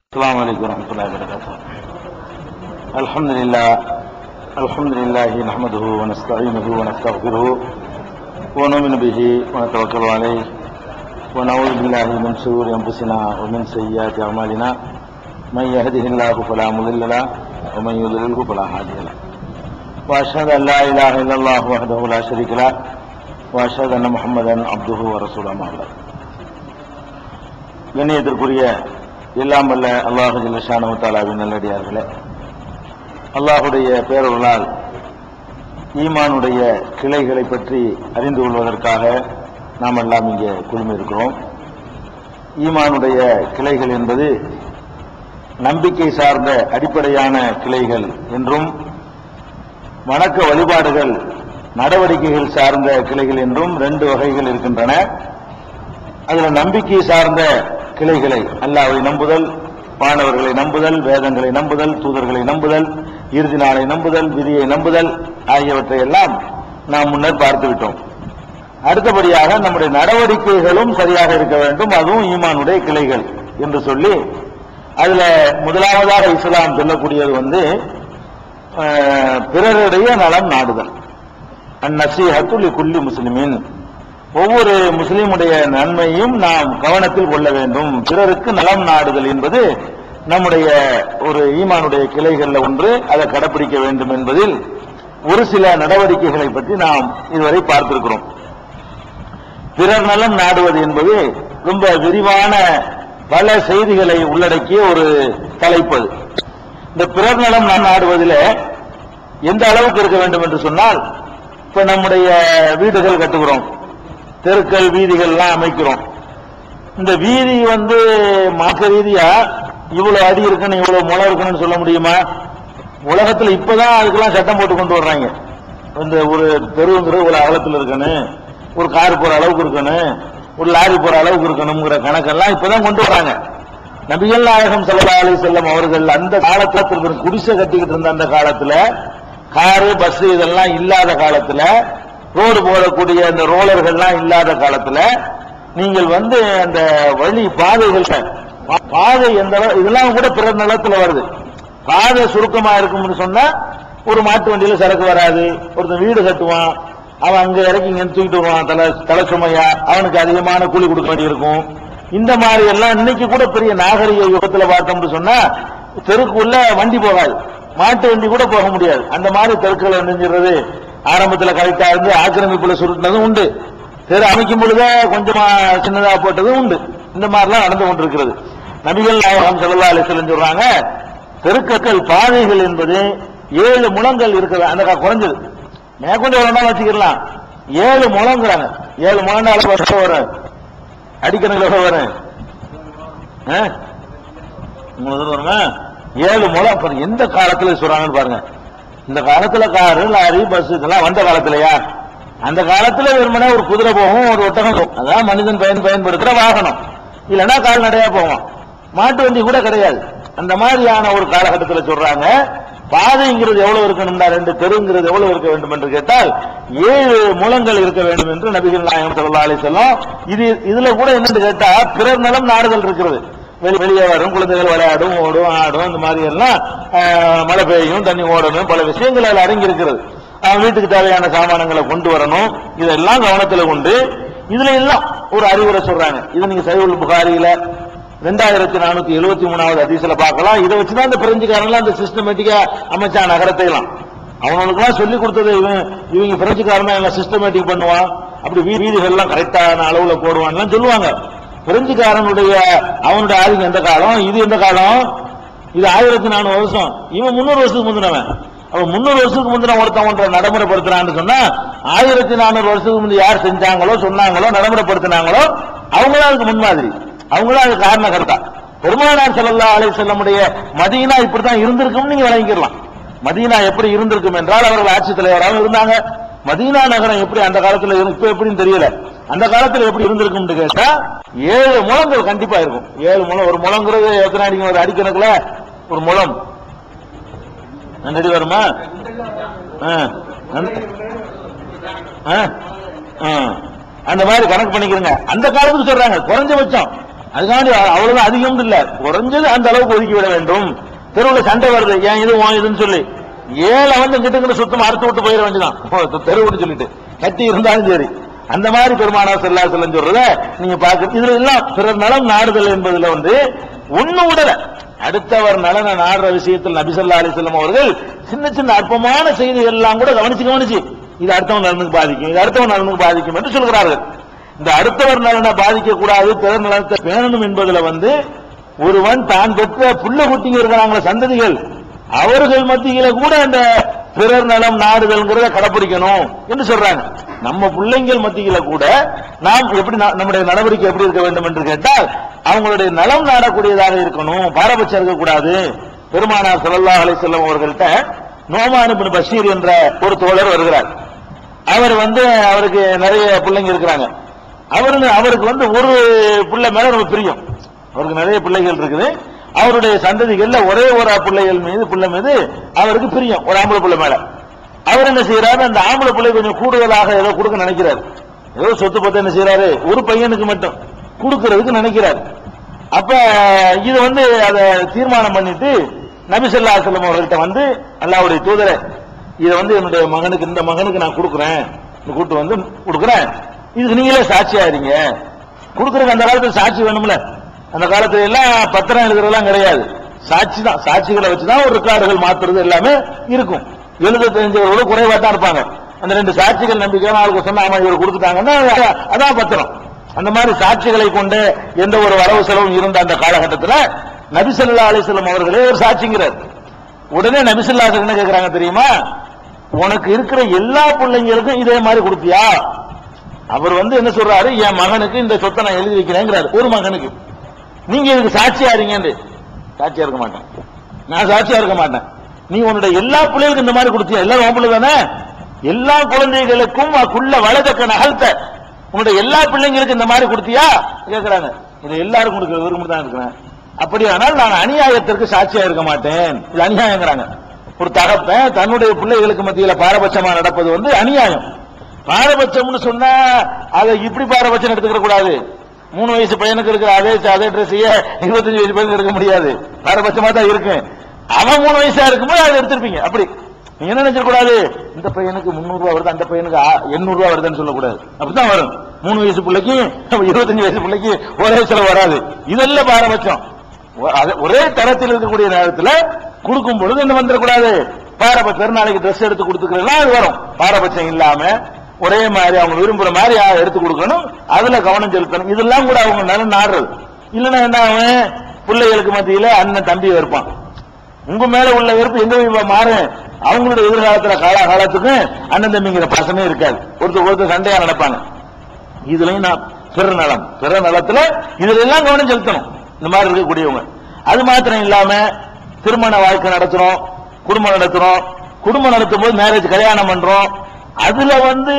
السلام عليكم ورحمة الله وبركاته الحمد لله الحمد لله نحمده ونستعينه ونستغفره ونؤمن به ونتوكل عليه ونعوذ بالله من شرور أنفسنا ومن سيئات أعمالنا من يهده الله فلا مضل له ومن يضلله فلا هادي له وأشهد أن لا إله إلا الله وحده لا شريك له وأشهد أن محمدا عبده ورسوله أما بعد கண்ணியத்திற்குரிய எல்லாம் வல்ல அல்லாஹு ஜல்லஷானு தாலாவின் நல்லடியார்களே அல்லாஹுடைய பேரொருளால் ஈமானுடைய கிளைகளை பற்றி அறிந்து கொள்வதற்காக நாம் எல்லாம் இங்கே குழுமி இருக்கிறோம் ஈமானுடைய கிளைகள் என்பது நம்பிக்கை சார்ந்த அடிப்படையான கிளைகள் என்றும் வணக்க வழிபாடுகள் நடவடிக்கைகள் சார்ந்த கிளைகள் என்றும் ரெண்டு வகைகள் இருக்கின்றன அதுல நம்பிக்கை சார்ந்த கிளைகளை அல்லாவை நம்புதல் மாணவர்களை நம்புதல் வேதங்களை நம்புதல் தூதர்களை நம்புதல் இறுதி நாளை நம்புதல் விதியை நம்புதல் ஆகியவற்றை எல்லாம் நாம் முன்னர் பார்த்து விட்டோம் அடுத்தபடியாக நம்முடைய நடவடிக்கைகளும் சரியாக இருக்க வேண்டும் அதுவும் ஈமானுடைய கிளைகள் என்று சொல்லி அதுல முதலாவதாக இஸ்லாம் சொல்லக்கூடியது வந்து அஹ், பிறருடைய நலம் நாடுதல் அந்நசீஹத்துல் குல்லி முஸ்லிமின் ஒவ்வொரு முஸ்லீமுடைய நன்மையும் நாம் கவனத்தில் கொள்ள வேண்டும் பிறருக்கு நலம் நாடுதல் என்பது நம்முடைய ஒரு ஈமானுடைய கிளைகள்ல ஒன்று அதை கடைபிடிக்க வேண்டும் என்பதில் ஒரு சில நடவடிக்கைகளை பற்றி நாம் இதுவரை பார்த்திருக்கிறோம் பிறர் நலம் நாடுவது என்பது ரொம்ப விரிவான பல செய்திகளை உள்ளடக்கிய ஒரு தலைப்பு அது. இந்த பிறர் நலம் நாம் நாடுவதில் எந்த அளவுக்கு இருக்க வேண்டும் என்று சொன்னால் இப்ப நம்முடைய வீடுகள் கட்டுகிறோம் தெருக்கள் வீதிகள் எல்லாம் அமைக்கிறோம் இந்த வீதி வந்து மார்க்க ரீதியா இவ்வளவு அடி இருக்கணும் இவ்வளவு முளை இருக்கணும்னு சொல்ல முடியுமா உலகத்துல இப்பதான் அதுக்கெல்லாம் சட்டம் போட்டு கொண்டு வர்றாங்க இந்த ஒரு தெருவுங்கிறது ஒரு அகலத்தில் இருக்கணும் ஒரு கார் போற அளவுக்கு இருக்கணும் ஒரு லாரி போற அளவுக்கு இருக்கணுங்கிற கணக்கெல்லாம் இப்பதான் கொண்டு வர்றாங்க நபிகள் நாயகம் ஸல்லல்லாஹு அலைஹி செல்லம் அவர்கள் அந்த காலத்துல திரும்ப குடிசை கட்டிக்கிட்டு இருந்த அந்த காலத்துல காரு பஸ் இதெல்லாம் இல்லாத காலத்துல ரோடு போடக்கூடிய அந்த ரோலர்கள்லாம் இல்லாத காலத்துல நீங்கள் வந்து அந்த வழி பாதைகள் பா- பாதை எந்த அளவு இதெல்லாம் கூட பிற நிலத்துல வருது பாதை சுருக்கமா இருக்கும்னு சொன்னா ஒரு மாட்டு வண்டியில சரக்கு வராது ஒருத்தன் வீடு கட்டுவான் அவன் அங்க இறக்கி இங்க தூக்கிட்டு வருவான் தலை தலை சுமையா அவனுக்கு அதிகமான கூலி கொடுக்க வேண்டியிருக்கும் இந்த மாதிரி எல்லாம் இன்னைக்கு கூட பெரிய நாகரிக யுகத்துல பார்த்தோம்னு சொன்னா தெருக்குள்ள வண்டி போகாது மாட்டு வண்டி கூட போக முடியாது அந்த மாதிரி தெருக்களை நெஞ்சிடுறது ஆரம்பத்துல கரெக்டா இருந்து ஆக்கிரமிப்புல சுருட்டினதும் உண்டு தெரு அமைக்கும் பொழுதே கொஞ்சமா சின்னதா போட்டதும் உண்டு இந்த மாதிரிலாம் நடந்து கொண்டிருக்கிறது நபிகள் நாயகம் ஸல்லல்லாஹு அலைஹி வஸல்லம் சொல்றாங்க தெருக்கற்கள் பாதைகள் என்பது ஏழு முழங்கள் இருக்குது அந்த கா- குறைஞ்சது மேற்கொண்டு வேணாலும் வச்சுக்கலாம் ஏழு முழங்கிறாங்க ஏழு முழங்க அளவு வருஷம் வரும் அடிக்கணக்கில் எவ்வளவு வரும் ஆ? மூணு தூரம் வருமா ஏழு முழம் பாருங்க எந்த காலத்துல சொல்றாங்கன்னு பாருங்க இந்த காலத்துல காரு லாரி பஸ் இதெல்லாம் வந்த காலத்துலயா அந்த காலத்துல வெறுமனே ஒரு குதிரை போகும் ஒரு ஒட்டகம் போகும் அதான் மனிதன் பயன் பயன்படுத்துற வாகனம் இல்லைன்னா கால்நடையா போவான் மாட்டு வண்டி கூட கிடையாது அந்த மாதிரியான ஒரு காலகட்டத்துல சொல்றாங்க பாதைங்கிறது எவ்வளவு இருக்கணும்னா ரெண்டு தெருங்கிறது எவ்வளவு இருக்க வேண்டும் என்று கேட்டால் ஏழு முழங்கள் இருக்க வேண்டும் என்று நபிகள் நாயகம் ஸல்லல்லாஹு அலைஹி வஸல்லம் இது இதுல கூட என்னன்னு கேட்டா பிறர் நலம் நாடுதல் இருக்கிறது வெளி- வெளியே வரும் குழந்தைகள் விளையாடும் ஓடும் ஆடும் இந்த மாதிரி எல்லாம் ஆஹ், மழை பெய்யும் தண்ணி ஓடணும் பல விஷயங்கள் அதில் அடங்கி இருக்கிறது அவன் வீட்டுக்கு தேவையான சாமானங்களை கொண்டு வரணும் இதெல்லாம் கவனத்துல கொண்டு இதுல எல்லாம் ஒரு அறிவுரை சொல்றாங்க இது நீங்க சைவல் புகாரியில ரெண்டாயிரத்தி நானூத்தி எழுபத்தி மூணாவது அதிசல பார்க்கலாம் இதை வச்சுதான் இந்த பிரெஞ்சுக்காரன்லாம் அந்த சிஸ்டமேட்டிக்கா அமைச்சான் நகரத்தை எல்லாம் அவனுக்குலாம் சொல்லி கொடுத்தது இவன் இவங்க பிரெஞ்சுக்காரன் எல்லாம் சிஸ்டமேட்டிக் பண்ணுவான் அப்படி வீ- வீதிகள் எல்லாம் கரெக்டான அளவுல போடுவான்லாம் சொல்லுவாங்க பிரெஞ்சுக்காரனுடைய அவனுடைய ஆதிக்கம் எந்த காலம் இது எந்த காலம் இது ஆயிரத்தி நானூறு வருஷம் இவன் முன்னூறு வருஷத்துக்கு முந்தினவன் அவன் முன்னூறு வருஷத்துக்கு முந்தின ஒருத்தன் ஒன்றை நடைமுறைப்படுத்துறான்னு சொன்னா ஆயிரத்தி நானூறு வருஷத்துக்கு முந்தைய யார் செஞ்சாங்களோ சொன்னாங்களோ நடைமுறைப்படுத்தினாங்களோ அவங்களாம் அதுக்கு முன்மாதிரி அவங்களும் அது காரணகர்த்தா பெருமானார் ஸல்லல்லாஹு அலைஹி வஸல்லமுடைய மதீனா இப்படித்தான் இருந்திருக்கும்னு நீங்க விளங்கிக்கலாம் மதீனா எப்படி இருந்திருக்கும் என்றால் அவர்கள் ஆட்சி தலைவராகவும் இருந்தாங்க மதீனா நகரம் எப்படி அந்த காலத்துல இருந்து- இப்ப எப்படின்னு தெரியல அந்த காலத்துல எப்படி இருந்திருக்கும்னு கேட்டா ஏழு முழங்கள் கண்டிப்பா இருக்கும் ஏழு முழம் ஒரு முழங்கிறது எத்தனை அடிக்கும் ஒரு அடிக்கணக்குல ஒரு முழம் ரெண்டு அடி வருமா ஆ. அந்த- ஆ. ஆ. அந்த மாதிரி கணக்கு பண்ணிக்கிறங்க அந்த காலத்துக்கு சொல்றாங்க குறைஞ்சபட்சம் அதுக்காண்டி அவ்வளவுதான் அதிகம் இல்ல குறைஞ்சது அந்த அளவுக்கு ஒதுக்கி விட வேண்டும் தெருவுல சண்டை வருது ஏன் இது உன் இதுன்னு சொல்லி ஏழை வந்து கிட்ட கிட்ட சுத்தமா அறுத்து விட்டு போயிட வேண்டியதான் தெருவுன்னு சொல்லிட்டு கட்டி இருந்தாலும் சரி அந்த மாதிரி பெருமானா செல்லா செல்லம் சொல்றத நீங்க பாக்க இதுல எல்லாம் பிறர் நலம் நாடுதல் என்பதுல வந்து ஒண்ணு விடல அடுத்தவர் நலனை நாடுற விஷயத்தில் நபிசல்லா அலிசல்லம் அவர்கள் சின்ன சின்ன அற்பமான செய்திகள் எல்லாம் கூட கவனிச்சு கவனிச்சு இது அடுத்தவன் நலனுக்கு பாதிக்கும் இது அடுத்தவன் நலனுக்கு பாதிக்கும் என்று சொல்கிறார்கள் இந்த அடுத்தவர் நலனை பாதிக்க கூடாது பிறர் நலத்தை பேணணும் என்பதுல வந்து ஒருவன் தான் பெற்ற புள்ள குட்டிங்க இருக்கிறாங்களே சந்ததிகள் அவர்கள் மத்தியில கூட அந்த பிறர் நலம் நாடுதல்ங்கிறத கடைபிடிக்கணும் என்று சொல்றாங்க நம்ம பிள்ளைங்கள் மத்தியில கூட நாம் எப்படி நா- நம்முடைய நடவடிக்கை எப்படி இருக்க வேண்டும் என்று கேட்டால் அவங்களுடைய நலம் நாடக்கூடியதாக இருக்கணும் பாரபட்சம் இருக்கக்கூடாது பெருமானார் ஸல்லல்லாஹு அலைஹி வஸல்லம் அவர்கள்ட்ட நோமான் இப்னு பஷீர் என்ற ஒரு தோழர் வருகிறார் அவர் வந்து அவருக்கு நிறைய பிள்ளைங்க இருக்கிறாங்க அவரு அவருக்கு வந்து ஒரு பிள்ளை மேல ரொம்ப பிரியம் அவருக்கு நிறைய பிள்ளைகள் இருக்குது அவருடைய சந்ததிகள்ல ஒரே ஒரு பிள்ளைகள் மீது பிள்ளை மீது அவருக்கு பிரியம் ஒரு ஆம்பளை பிள்ளை மேல அவர் என்ன செய்யறாரு அந்த ஆம்பளை பிள்ளை கொஞ்சம் கூடுதலாக ஏதோ கொடுக்க நினைக்கிறாரு ஏதோ சொத்து பத்து என்ன செய்யறாரு ஒரு பையனுக்கு மட்டும் கொடுக்கறதுக்கு நினைக்கிறாரு அப்ப இது வந்து அதை தீர்மானம் பண்ணிட்டு நபிசல்லா செல்லம் அவர்கள்ட்ட வந்து அல்லாவுடைய தூதரை இதை வந்து என்னுடைய மகனுக்கு இந்த மகனுக்கு நான் கொடுக்குறேன் இந்த கூட்டு வந்து கொடுக்குறேன் இதுக்கு நீங்களே சாட்சியா இருங்க கொடுக்கறதுக்கு அந்த காலத்துல சாட்சி வேணும்ல அந்த காலத்துல எல்லாம் பத்திரம் எழுதுறதெல்லாம் கிடையாது சாட்சி தான் சாட்சிகளை வச்சுதான் ஒரு ரெக்கார்டுகள் மாத்துறது எல்லாமே இருக்கும் எழுத தெரிஞ்சவரோட குறைவா தான் இருப்பாங்க அந்த ரெண்டு சாட்சிகள் நம்பிக்கையான ஆளுக்கு சொன்னா ஆமா இவர் கொடுத்துட்டாங்கன்னா அதான் பத்திரம் அந்த மாதிரி சாட்சிகளை கொண்டு எந்த ஒரு வரவு செலவும் இருந்த அந்த காலகட்டத்தில் நபிசல்லா அலிஸ்லாம் அவர்களே ஒரு சாட்சிங்கிறார் உடனே நபிசல்லா என்ன கேட்கிறாங்க தெரியுமா உனக்கு இருக்கிற எல்லா பிள்ளைங்களுக்கும் இதே மாதிரி கொடுத்தியா அவர் வந்து என்ன சொல்றாரு என் மகனுக்கு இந்த சொத்தை நான் எழுதி வைக்கிறேங்கிறாரு ஒரு மகனுக்கு நீங்க இதுக்கு சாட்சியா இருங்கன்னு சாட்சியா இருக்க மாட்டேன் நான் சாட்சியா இருக்க மாட்டேன் நீ உன்னுடைய எல்லா பிள்ளைகளுக்கும் இந்த மாதிரி கொடுத்தியா எல்லாரும் உன் பிள்ளை தானே எல்லா குழந்தைகளுக்கும் அதுக்குள்ள வலதக்க நகர்த்த உன்னுடைய எல்லா பிள்ளைங்களுக்கும் இந்த மாதிரி கொடுத்தியா கேட்கிறாங்க இது எல்லாருக்கும் கொடுக்கிற விரும்பி தான் இருக்கிறேன் அப்படியானால் நான் அநியாயத்திற்கு சாட்சியா இருக்க மாட்டேன் இது அநியாயங்கிறாங்க ஒரு தகப்பன் தன்னுடைய பிள்ளைகளுக்கு மத்தியில பாரபட்சமா நடப்பது வந்து அநியாயம் பாரபட்சம்னு சொன்னா அதை இப்படி பாரபட்சம் எடுத்துக்க கூடாது மூணு வயசு பையனுக்கு இருக்கிற அதே அதே ட்ரெஸ்ஸையே இருபத்தஞ்சு வயசு பையனுக்கு எடுக்க முடியாது பாரபட்சமா தான் இருக்கு அவன் மூணு வயசா இருக்கும்போது அதை எடுத்திருப்பீங்க அப்படி நீங்க என்ன நினைச்சிட கூடாது இந்த பையனுக்கு முந்நூறு ரூபா வருது அந்த பையனுக்கு எண்ணூறு ரூபா வருதுன்னு சொல்லக்கூடாது அப்படிதான் வரும் மூணு வயசு பிள்ளைக்கு இருபத்தஞ்சு வயசு பிள்ளைக்கு ஒரே செலவு வராது இதெல்லாம் பாரபட்சம் ஒ- அது ஒரே தரத்தில் இருக்கக்கூடிய நேரத்தில் கொடுக்கும் பொழுது என்ன வந்துடக்கூடாது பாரபட்சம் பெருநாளைக்கு ட்ரெஸ் எடுத்து கொடுத்துக்கிறதுனா அது வரும் பாரபட்சம் இல்லாம ஒரே மாதிரி அவங்க விரும்புற மாதிரி யா- எடுத்து கொடுக்கணும் அதுல கவனம் செலுத்தணும் இதெல்லாம் கூட அவங்க நலன் நாடுறது இல்லைன்னா என்ன ஆகும் பிள்ளைகளுக்கு மத்தியில அண்ணன் தம்பி இருப்பான் உங்க மேல உள்ள வெறுப்பு எங்க போய் மாறும் அவங்களுடைய எதிர்காலத்துல காலகாலத்துக்கு அண்ணன் தம்பிங்கிற பாசமே இருக்காது ஒருத்தர் ஒருத்தர் சண்டையா நடப்பாங்க இதுலயும் நான் பிற நலம் பிற நலத்துல இதுல எல்லாம் கவனம் செலுத்தணும் இந்த மாதிரி இருக்கக்கூடியவங்க அது மாத்திரம் இல்லாம திருமண வாழ்க்கை நடத்துறோம் குடும்பம் நடத்துறோம் குடும்பம் நடத்தும் போது மேரேஜ் கல்யாணம் பண்றோம் அதுல வந்து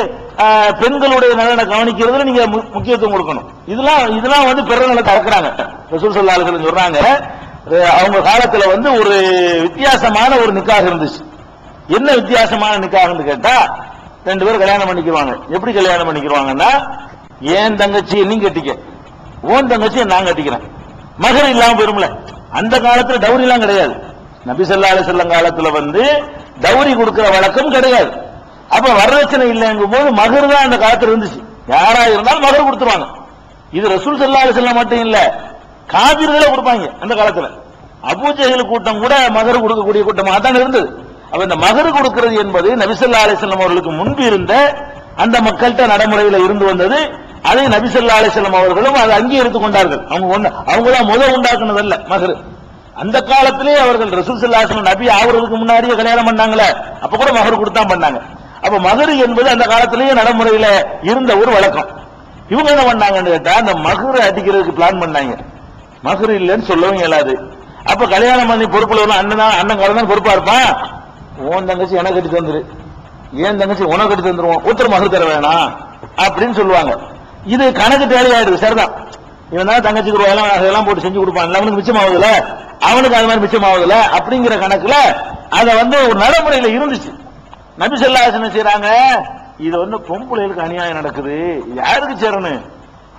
ஆஹ், பெண்களுடைய நலனை கவனிக்கிறதுல நீங்க மு- முக்கியத்துவம் கொடுக்கணும் இதெல்லாம் இதெல்லாம் வந்து பிற நலத்தை அறக்குறாங்க ரசூல் ஸல்லல்லாஹு அலைஹி வஸல்லம் சொல்றாங்க அஹ், அவங்க காலத்துல வந்து ஒரு வித்தியாசமான ஒரு நிக்காக இருந்துச்சு என்ன வித்தியாசமான நிக்காகன்னு கேட்டா ரெண்டு பேரும் கல்யாணம் பண்ணிக்குவாங்க எப்படி கல்யாணம் பண்ணிக்குவாங்கன்னா ஏன் தங்கச்சி நீ கட்டிக்க உன் தங்கச்சி நான் கட்டிக்கிறேன் மகர் இல்லாம போயிரும்ல அந்த காலத்துல டவுரி எல்லாம் கிடையாது நபி ஸல்லல்லாஹு அலைஹி வஸல்லம் காலத்துல வந்து டவுரி கொடுக்கிற வழக்கம் கிடையாது அப்ப வரதட்சணை இல்லைங்கும் போது மகர் தான் அந்த காலத்துல இருந்துச்சு யாரா இருந்தாலும் மகர் கொடுத்துருவாங்க இது ரசூல் ஸல்லல்லாஹு அலைஹி வஸல்லம் மட்டும் இல்ல காபிர்களே கொடுப்பாங்க அந்த காலத்துல அபூஜஹல் கூட்டம் கூட மகர் கொடுக்கக்கூடிய கூட்டமாக தான் இருந்தது அப்ப இந்த மகர் கொடுக்கிறது என்பது நபிசல்லா அலிஸ்லாம் அவர்களுக்கு முன்பு இருந்த அந்த மக்கள்கிட்ட நடைமுறையில இருந்து வந்தது அதை நபிசல்லா அலிஸ்லாம் அவர்களும் அதை அங்கீகரித்துக் கொண்டார்கள் அவங்க ஒண்ணு அவங்க தான் முதல் உண்டாக்குனதல்ல மகர் அந்த காலத்திலே அவர்கள் ரசூல் ஸல்லல்லாஹு அலைஹி வஸல்லம் நபி ஆவறதுக்கு முன்னாடியே கல்யாணம் பண்ணாங்களே அப்ப கூட மகர் கொடுத்தா பண்ணாங்க அப்ப மகர் என்பது அந்த காலத்திலேயே நடைமுறையில இருந்த ஒரு வழக்கம் இவங்க என்ன பண்ணாங்கன்னு கேட்டா அந்த மகர் அடிக்கிறதுக்கு பிளான் பண்ணாங்க மகர் இல்லைன்னு சொல்லவும் இயலாது அப்ப கல்யாணம் பண்ணி பொறுப்புல வரும் அண்ணன் தான் அண்ணன் தான் பொறுப்பா இருப்பான் உன் தங்கச்சி எனக்கு கட்டி தந்துரு ஏன் தங்கச்சி உனக்கு கட்டி தந்துருவோம் ஒருத்தர் மகர் தர வேணாம் அப்படின்னு சொல்லுவாங்க இது கணக்கு தேவையாயிடுது சரிதான் இவன் தான் தங்கச்சிக்கு ரூபாய் எல்லாம் அதெல்லாம் போட்டு செஞ்சு கொடுப்பான் அவனுக்கு மிச்சம் ஆகுதுல அவனுக்கு அது மாதிரி மிச்சம் ஆகுதுல அப்படிங்கிற கணக்குல அதை வந்து ஒரு நடைமுறையில இருந்துச்சு நபி ஸல்லல்லாஹு அலைஹி வஸல்லம் செய்றாங்க இது வந்து பொம்பளைகளுக்கு அநியாயம் நடக்குது இது யாருக்கு சேரணும்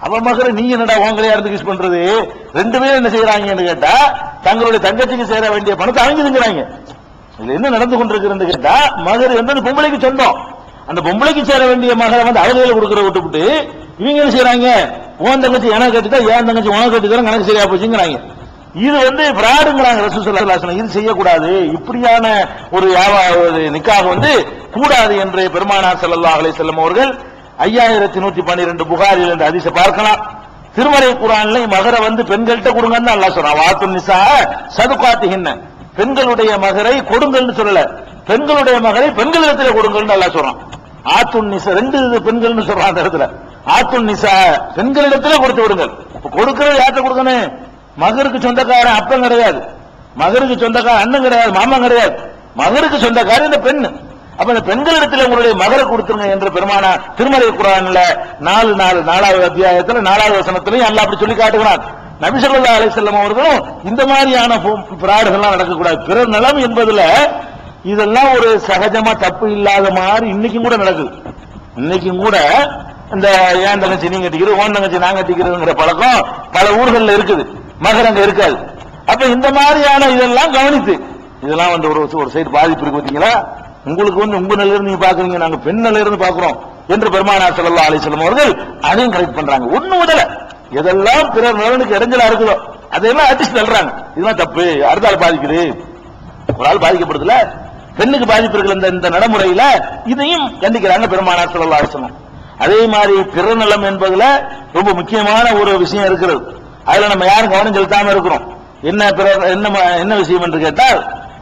அவன் மகரை நீ என்னடா உன் கல்யாணத்துக்கு யூஸ் பண்றது ரெண்டு பேரும் என்ன செய்யறாங்கன்னு கேட்டா தங்களுடைய தங்கச்சிக்கு சேர வேண்டிய பணத்தை அவங்க திங்கிறாங்க இதுல என்ன நடந்து கொண்டிருக்கிறது கேட்டா மகர் வந்து அந்த பொம்பளைக்கு சொந்தம் அந்த பொம்பளைக்கு சேர வேண்டிய மகரை வந்து அவர்களை கொடுக்கற விட்டுவிட்டு இவங்க என்ன செய்யறாங்க உன் தங்கச்சி எனக்கு கட்டிட்டா என் தங்கச்சி உனக்கு கட்டிதான் கணக்கு சரியா போச்சுங்கிறாங்க இது வந்து பிராடுங்கிறாங்க ரசூசல்லாசனம் இது செய்யக்கூடாது இப்படியான ஒரு வியாபா- ஒரு நிக்காக வந்து கூடாது என்று பெருமானார் ஸல்லல்லாஹு அலைஹி வஸல்லம் அவர்கள் ஐயாயிரத்தி நூத்தி பன்னிரெண்டு புகாரில் இந்த அதிச பார்க்கலாம் திருமறை குரான்ல மகரை வந்து பெண்கள்கிட்ட கொடுங்கன்னு அல்லாஹ் சொல்றான் வாத்து நிசா சதுகாத்திகின்ன பெண்களுடைய மகரை கொடுங்கள்னு சொல்லல பெண்களுடைய மகரை பெண்களிடத்துல கொடுங்கள்னு அல்லாஹ் சொல்றான் ஆத்துன் நிசா ரெண்டு இது பெண்கள்னு சொல்றான் அந்த இடத்துல ஆத்துன் நிசா பெண்களிடத்துல கொடுத்து விடுங்கள் இப்ப கொடுக்கறது யார்கிட்ட கொடுக்கணும் மகருக்கு சொந்தக்காரன் அப்பன் கிடையாது மகருக்கு சொந்தக்காரன் அண்ணன் கிடையாது மாமன் கிடையாது மகருக்கு சொந்தக்காரன் இந்த பெண் அப்ப இந்த பெண்களிடத்தில் உங்களுடைய மகரை கொடுத்துருங்க என்று பெருமானா திருமலை குரான்ல நாலு நாலு நாலாவது அத்தியாயத்துல நாலாவது வசனத்திலையும் அல்லாஹ் அப்படி சொல்லி காட்டுகிறான் நபி ஸல்லல்லாஹு அலைஹி வஸல்லம் அவர்களும் இந்த மாதிரியான பிராடுகள்லாம் நடக்கக்கூடாது பிறர் நலம் என்பதுல இதெல்லாம் ஒரு சகஜமா தப்பு இல்லாத மாதிரி இன்னைக்கும் கூட நடக்குது இன்னைக்கும் கூட இந்த ஏன் தங்கச்சி நீங்க கட்டிக்கிறது ஓன் தங்கச்சி நான் கட்டிக்கிறதுங்கிற பழக்கம் பல ஊர்கள்ல இருக்குது மகர் அங்க இருக்காது அப்ப இந்த மாதிரியான இதெல்லாம் கவனித்து இதெல்லாம் வந்து ஒரு ஒரு சைடு பாதிப்பு இருக்கு பாத்தீங்களா உங்களுக்கு வந்து உங்க நிலையில இருந்து நீங்க பாக்குறீங்க நாங்க பெண் நிலையில இருந்து பாக்குறோம் என்று பெருமானார் ஸல்லல்லாஹு அலைஹி வஸல்லம் அவர்கள் அதையும் கரெக்ட் பண்றாங்க ஒண்ணு முதல்ல எதெல்லாம் பிறர் நலனுக்கு இடைஞ்சலா இருக்குதோ அதையெல்லாம் அடிச்சு தள்ளுறாங்க இதெல்லாம் தப்பு அடுத்த ஆள் பாதிக்குது ஒரு ஆள் பாதிக்கப்படுதுல பெண்ணுக்கு பாதிப்பு இருக்கிற இந்த இந்த நடைமுறையில இதையும் கண்டிக்கிறாங்க பெருமானார் ஸல்லல்லாஹு அலைஹி வஸல்லம் அதே மாதிரி பிற நலம் என்பதுல ரொம்ப முக்கியமான ஒரு விஷயம் இருக்கிறது அதுல நம்ம யாரும் கவனம் செலுத்தாம இருக்கிறோம் என்ன பிற என்ன ம- என்ன விஷயம் என்று கேட்டால்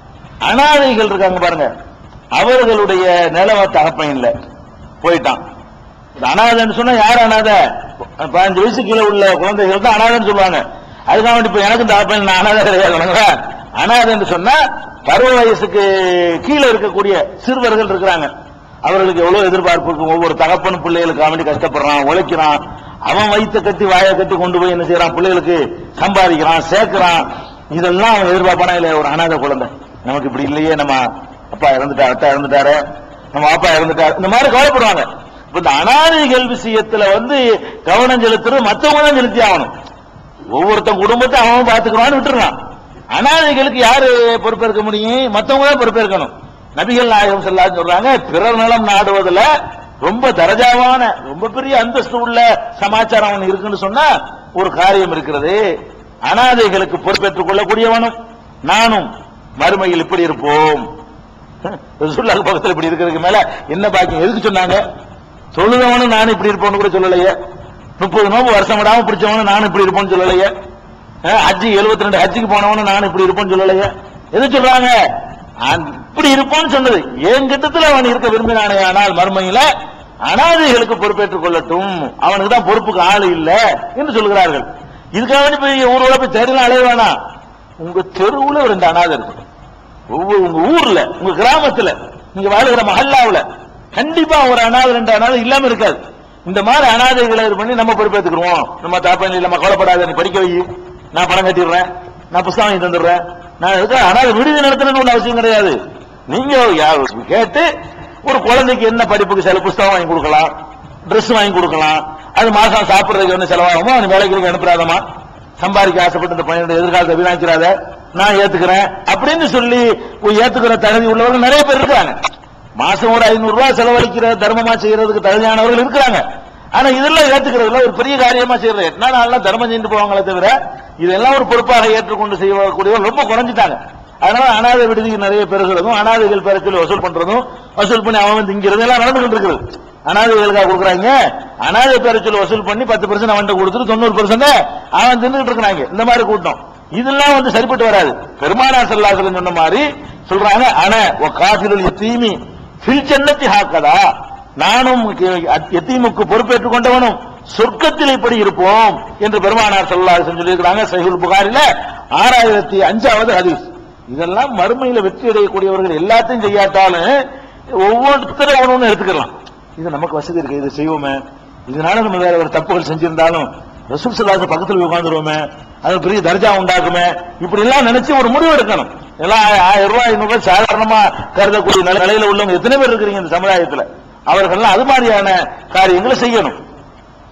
அனாதைகள் இருக்காங்க பாருங்க அவர்களுடைய நிலவ தகப்பன் இல்ல போயிட்டான் இந்த அனாதைன்னு சொன்னா யார் அனாதை பதினஞ்சு வயசு கீழே உள்ள குழந்தைகள் தான் அனாதைன்னு சொல்லுவாங்க அதுக்காக வேண்டி இப்ப எனக்கு தகப்பன் நான் அனாதை கிடையாது அனாதை என்று சொன்னா பருவ வயசுக்கு கீழே இருக்கக்கூடிய சிறுவர்கள் இருக்கிறாங்க அவர்களுக்கு எவ்வளவு எதிர்பார்ப்பு இருக்கும் ஒவ்வொரு தகப்பனும் பிள்ளைகளுக்கு வேண்டி கஷ்டப்படுறான் உழைக்கிறான் அவன் வயிற்ற கட்டி வாயை கட்டி கொண்டு போய் என்ன செய்யறான் பிள்ளைகளுக்கு சம்பாதிக்கிறான் சேர்க்கிறான் இதெல்லாம் அவன் எதிர்பார்ப்பானா இல்ல ஒரு அனாதை குழந்தை நமக்கு இப்படி இல்லையே நம்ம அப்பா இறந்துட்டாரு அத்தா இறந்துட்டாரு நம்ம அப்பா இறந்துட்டாரு இந்த மாதிரி கவலைப்படுவாங்க இப்ப இந்த அனாதைகள் விஷயத்துல வந்து கவனம் செலுத்துறது மத்தவங்க தான் செலுத்தி ஆகணும் ஒவ்வொருத்தன் குடும்பத்தை அவன் பாத்துக்கிறான்னு விட்டுறான் அனாதைகளுக்கு யாரு பொறுப்பேற்க முடியும் மத்தவங்க தான் பொறுப்பேற்கணும் நபிகள் நாயகம் செல்லான்னு சொல்றாங்க பிறர் நலம் நாடுவதுல ரொம்ப தரஜாவான ரொம்ப பெரிய அந்தஸ்து உள்ள சமாச்சாரம் ஒண்ணு இருக்குன்னு சொன்னா ஒரு காரியம் இருக்கிறது அனாதைகளுக்கு பொறுப்பேற்றுக் கொள்ளக்கூடியவனும் நானும் மறுமையில் இப்படி இருப்போம் ரசூலுல்லாஹ் பக்கத்துல இப்படி இருக்கிறதுக்கு மேல என்ன பாக்கியம் எதுக்கு சொன்னாங்க சொல்லுதவனும் நானும் இப்படி இருப்போம்னு கூட சொல்லலையே முப்பது நோம்பு வருஷம் விடாம பிடிச்சவனும் நானும் இப்படி இருப்போம்னு சொல்லலையே அஹ், ஹஜ்ஜி 72 ரெண்டு ஹஜ்ஜிக்கு போனவனும் நானும் இப்படி இருப்போம்னு சொல்லலையே எது சொல்றாங்க அன்- இப்படி இருப்போம்னு சொன்னது என் கிட்டத்துல அவன் இருக்க விரும்பினானே ஆனால் மறுமையில அனாதைகளுக்கு பொறுப்பேற்றுக் கொள்ளட்டும் அவனுக்கு தான் பொறுப்புக்கு ஆள் இல்ல என்று சொல்கிறார்கள் இதுக்காக வேண்டி போய் ஊரோட போய் தெருல அலைய வேணாம் உங்க தெருவுல ரெண்டு அனாதை இருக்கு ஒவ்வொரு உங்க ஊர்ல உங்க கிராமத்துல நீங்க வாழுகிற மஹல்லாவுல கண்டிப்பா ஒரு அனாதை ரெண்டு அனாதை இல்லாம இருக்காது இந்த மாதிரி அனாதைகளை இது பண்ணி நம்ம பொறுப்பேற்றுக்கிறோம் நம்ம தாப்பன் நம்ம கவலைப்படாத நீ படிக்க வை நான் பணம் கட்டிடுறேன் நான் புஸ்தகம் வாங்கி தந்துடுறேன் நான் எதுக்கு அனாதை விடுதி நடத்தணும்னு ஒண்ணு அவசியம் கிடையாது நீங்க யா- கேட்டு ஒரு குழந்தைக்கு என்ன படிப்புக்கு சில புஸ்தகம் வாங்கி கொடுக்கலாம் Dress வாங்கி கொடுக்கலாம் அது மாசம் சாப்பிடுறதுக்கு என்ன செலவாகுமோ அவன் வேலைக்கு அனுப்புறாதமா சம்பாதிக்க ஆசைப்பட்டு இந்த பையனுடைய எதிர்காலத்தை வீணாக்கிறாத நான் ஏத்துக்கிறேன் அப்படின்னு சொல்லி போய் ஏத்துக்கிற தகுதி உள்ளவர்கள் நிறைய பேர் இருக்காங்க மாசம் ஒரு ஐநூறு ரூபாய் செலவழிக்கிற தர்மமா செய்யறதுக்கு தகுதியானவர்கள் இருக்கிறாங்க ஆனா இதெல்லாம் ஏத்துக்கிறதுல ஒரு பெரிய காரியமா செய்யறது எத்தனை நாள்லாம் தர்மம் செஞ்சு போவாங்களே தவிர இதெல்லாம் ஒரு பொறுப்பாக ஏற்றுக்கொண்டு செய்யக்கூடியவர்கள் ரொம்ப குறைஞ்சிட்டாங்க அதனால அனாதை விடுதிக்கு நிறைய பெறுகிறதும் அனாதைகள் பெற சொல்லி வசூல் பண்றதும் வசூல் பண்ணி அவன் வந்து திங்கிறது எல்லாம் நடந்துகிட்டு இருக்குது அனாதைகளுக்காக கொடுக்குறாங்க அனாதை பேரை சொல்லி வசூல் பண்ணி பத்து பர்சன்ட் அவன்கிட்ட கொடுத்துட்டு தொண்ணூறு பர்சன்ட் அவன் தின்னுட்டு இருக்கிறாங்க இந்த மாதிரி கூட்டம் இதெல்லாம் வந்து சரிப்பட்டு வராது பெருமானார் செல்லாசலம் சொன்ன மாதிரி சொல்றாங்க ஆன காசிலுள் தீமி ஃபில் ஜன்னத்தி ஹாக்கதா நானும் எத்தீமுக்கு பொறுப்பேற்றுக் கொண்டவனும் சொர்க்கத்தில் இப்படி இருப்போம் என்று பெருமானார் செல்லாசன் சொல்லியிருக்கிறாங்க சஹீல் புகாரில ஆறாயிரத்தி அஞ்சாவது ஹதீஸ் இதெல்லாம் மறுமையில வெற்றி அடையக்கூடியவர்கள் எல்லாத்தையும் செய்யாட்டாலும் ஒவ்வொருத்தரும் ஒன்று ஒன்று எடுத்துக்கலாம் இது நமக்கு வசதி இருக்கு இதை செய்வோமே இதனால நம்ம வேற ஒரு தப்புகள் செஞ்சிருந்தாலும் ரசூல் சல்லாச பக்கத்துல போய் உட்காந்துருவோமே அது பெரிய தர்ஜா உண்டாக்குமே இப்படி எல்லாம் நினைச்சு ஒரு முடிவு எடுக்கணும் எல்லாம் ஆய- ஆயிரம் ரூபாய் ஐநூறு ரூபாய் சாதாரணமா கருதக்கூடிய நிலை- நிலையில உள்ளவங்க எத்தனை பேர் இருக்கிறீங்க இந்த சமுதாயத்துல அவர்கள்லாம் அது மாதிரியான காரியங்களை செய்யணும்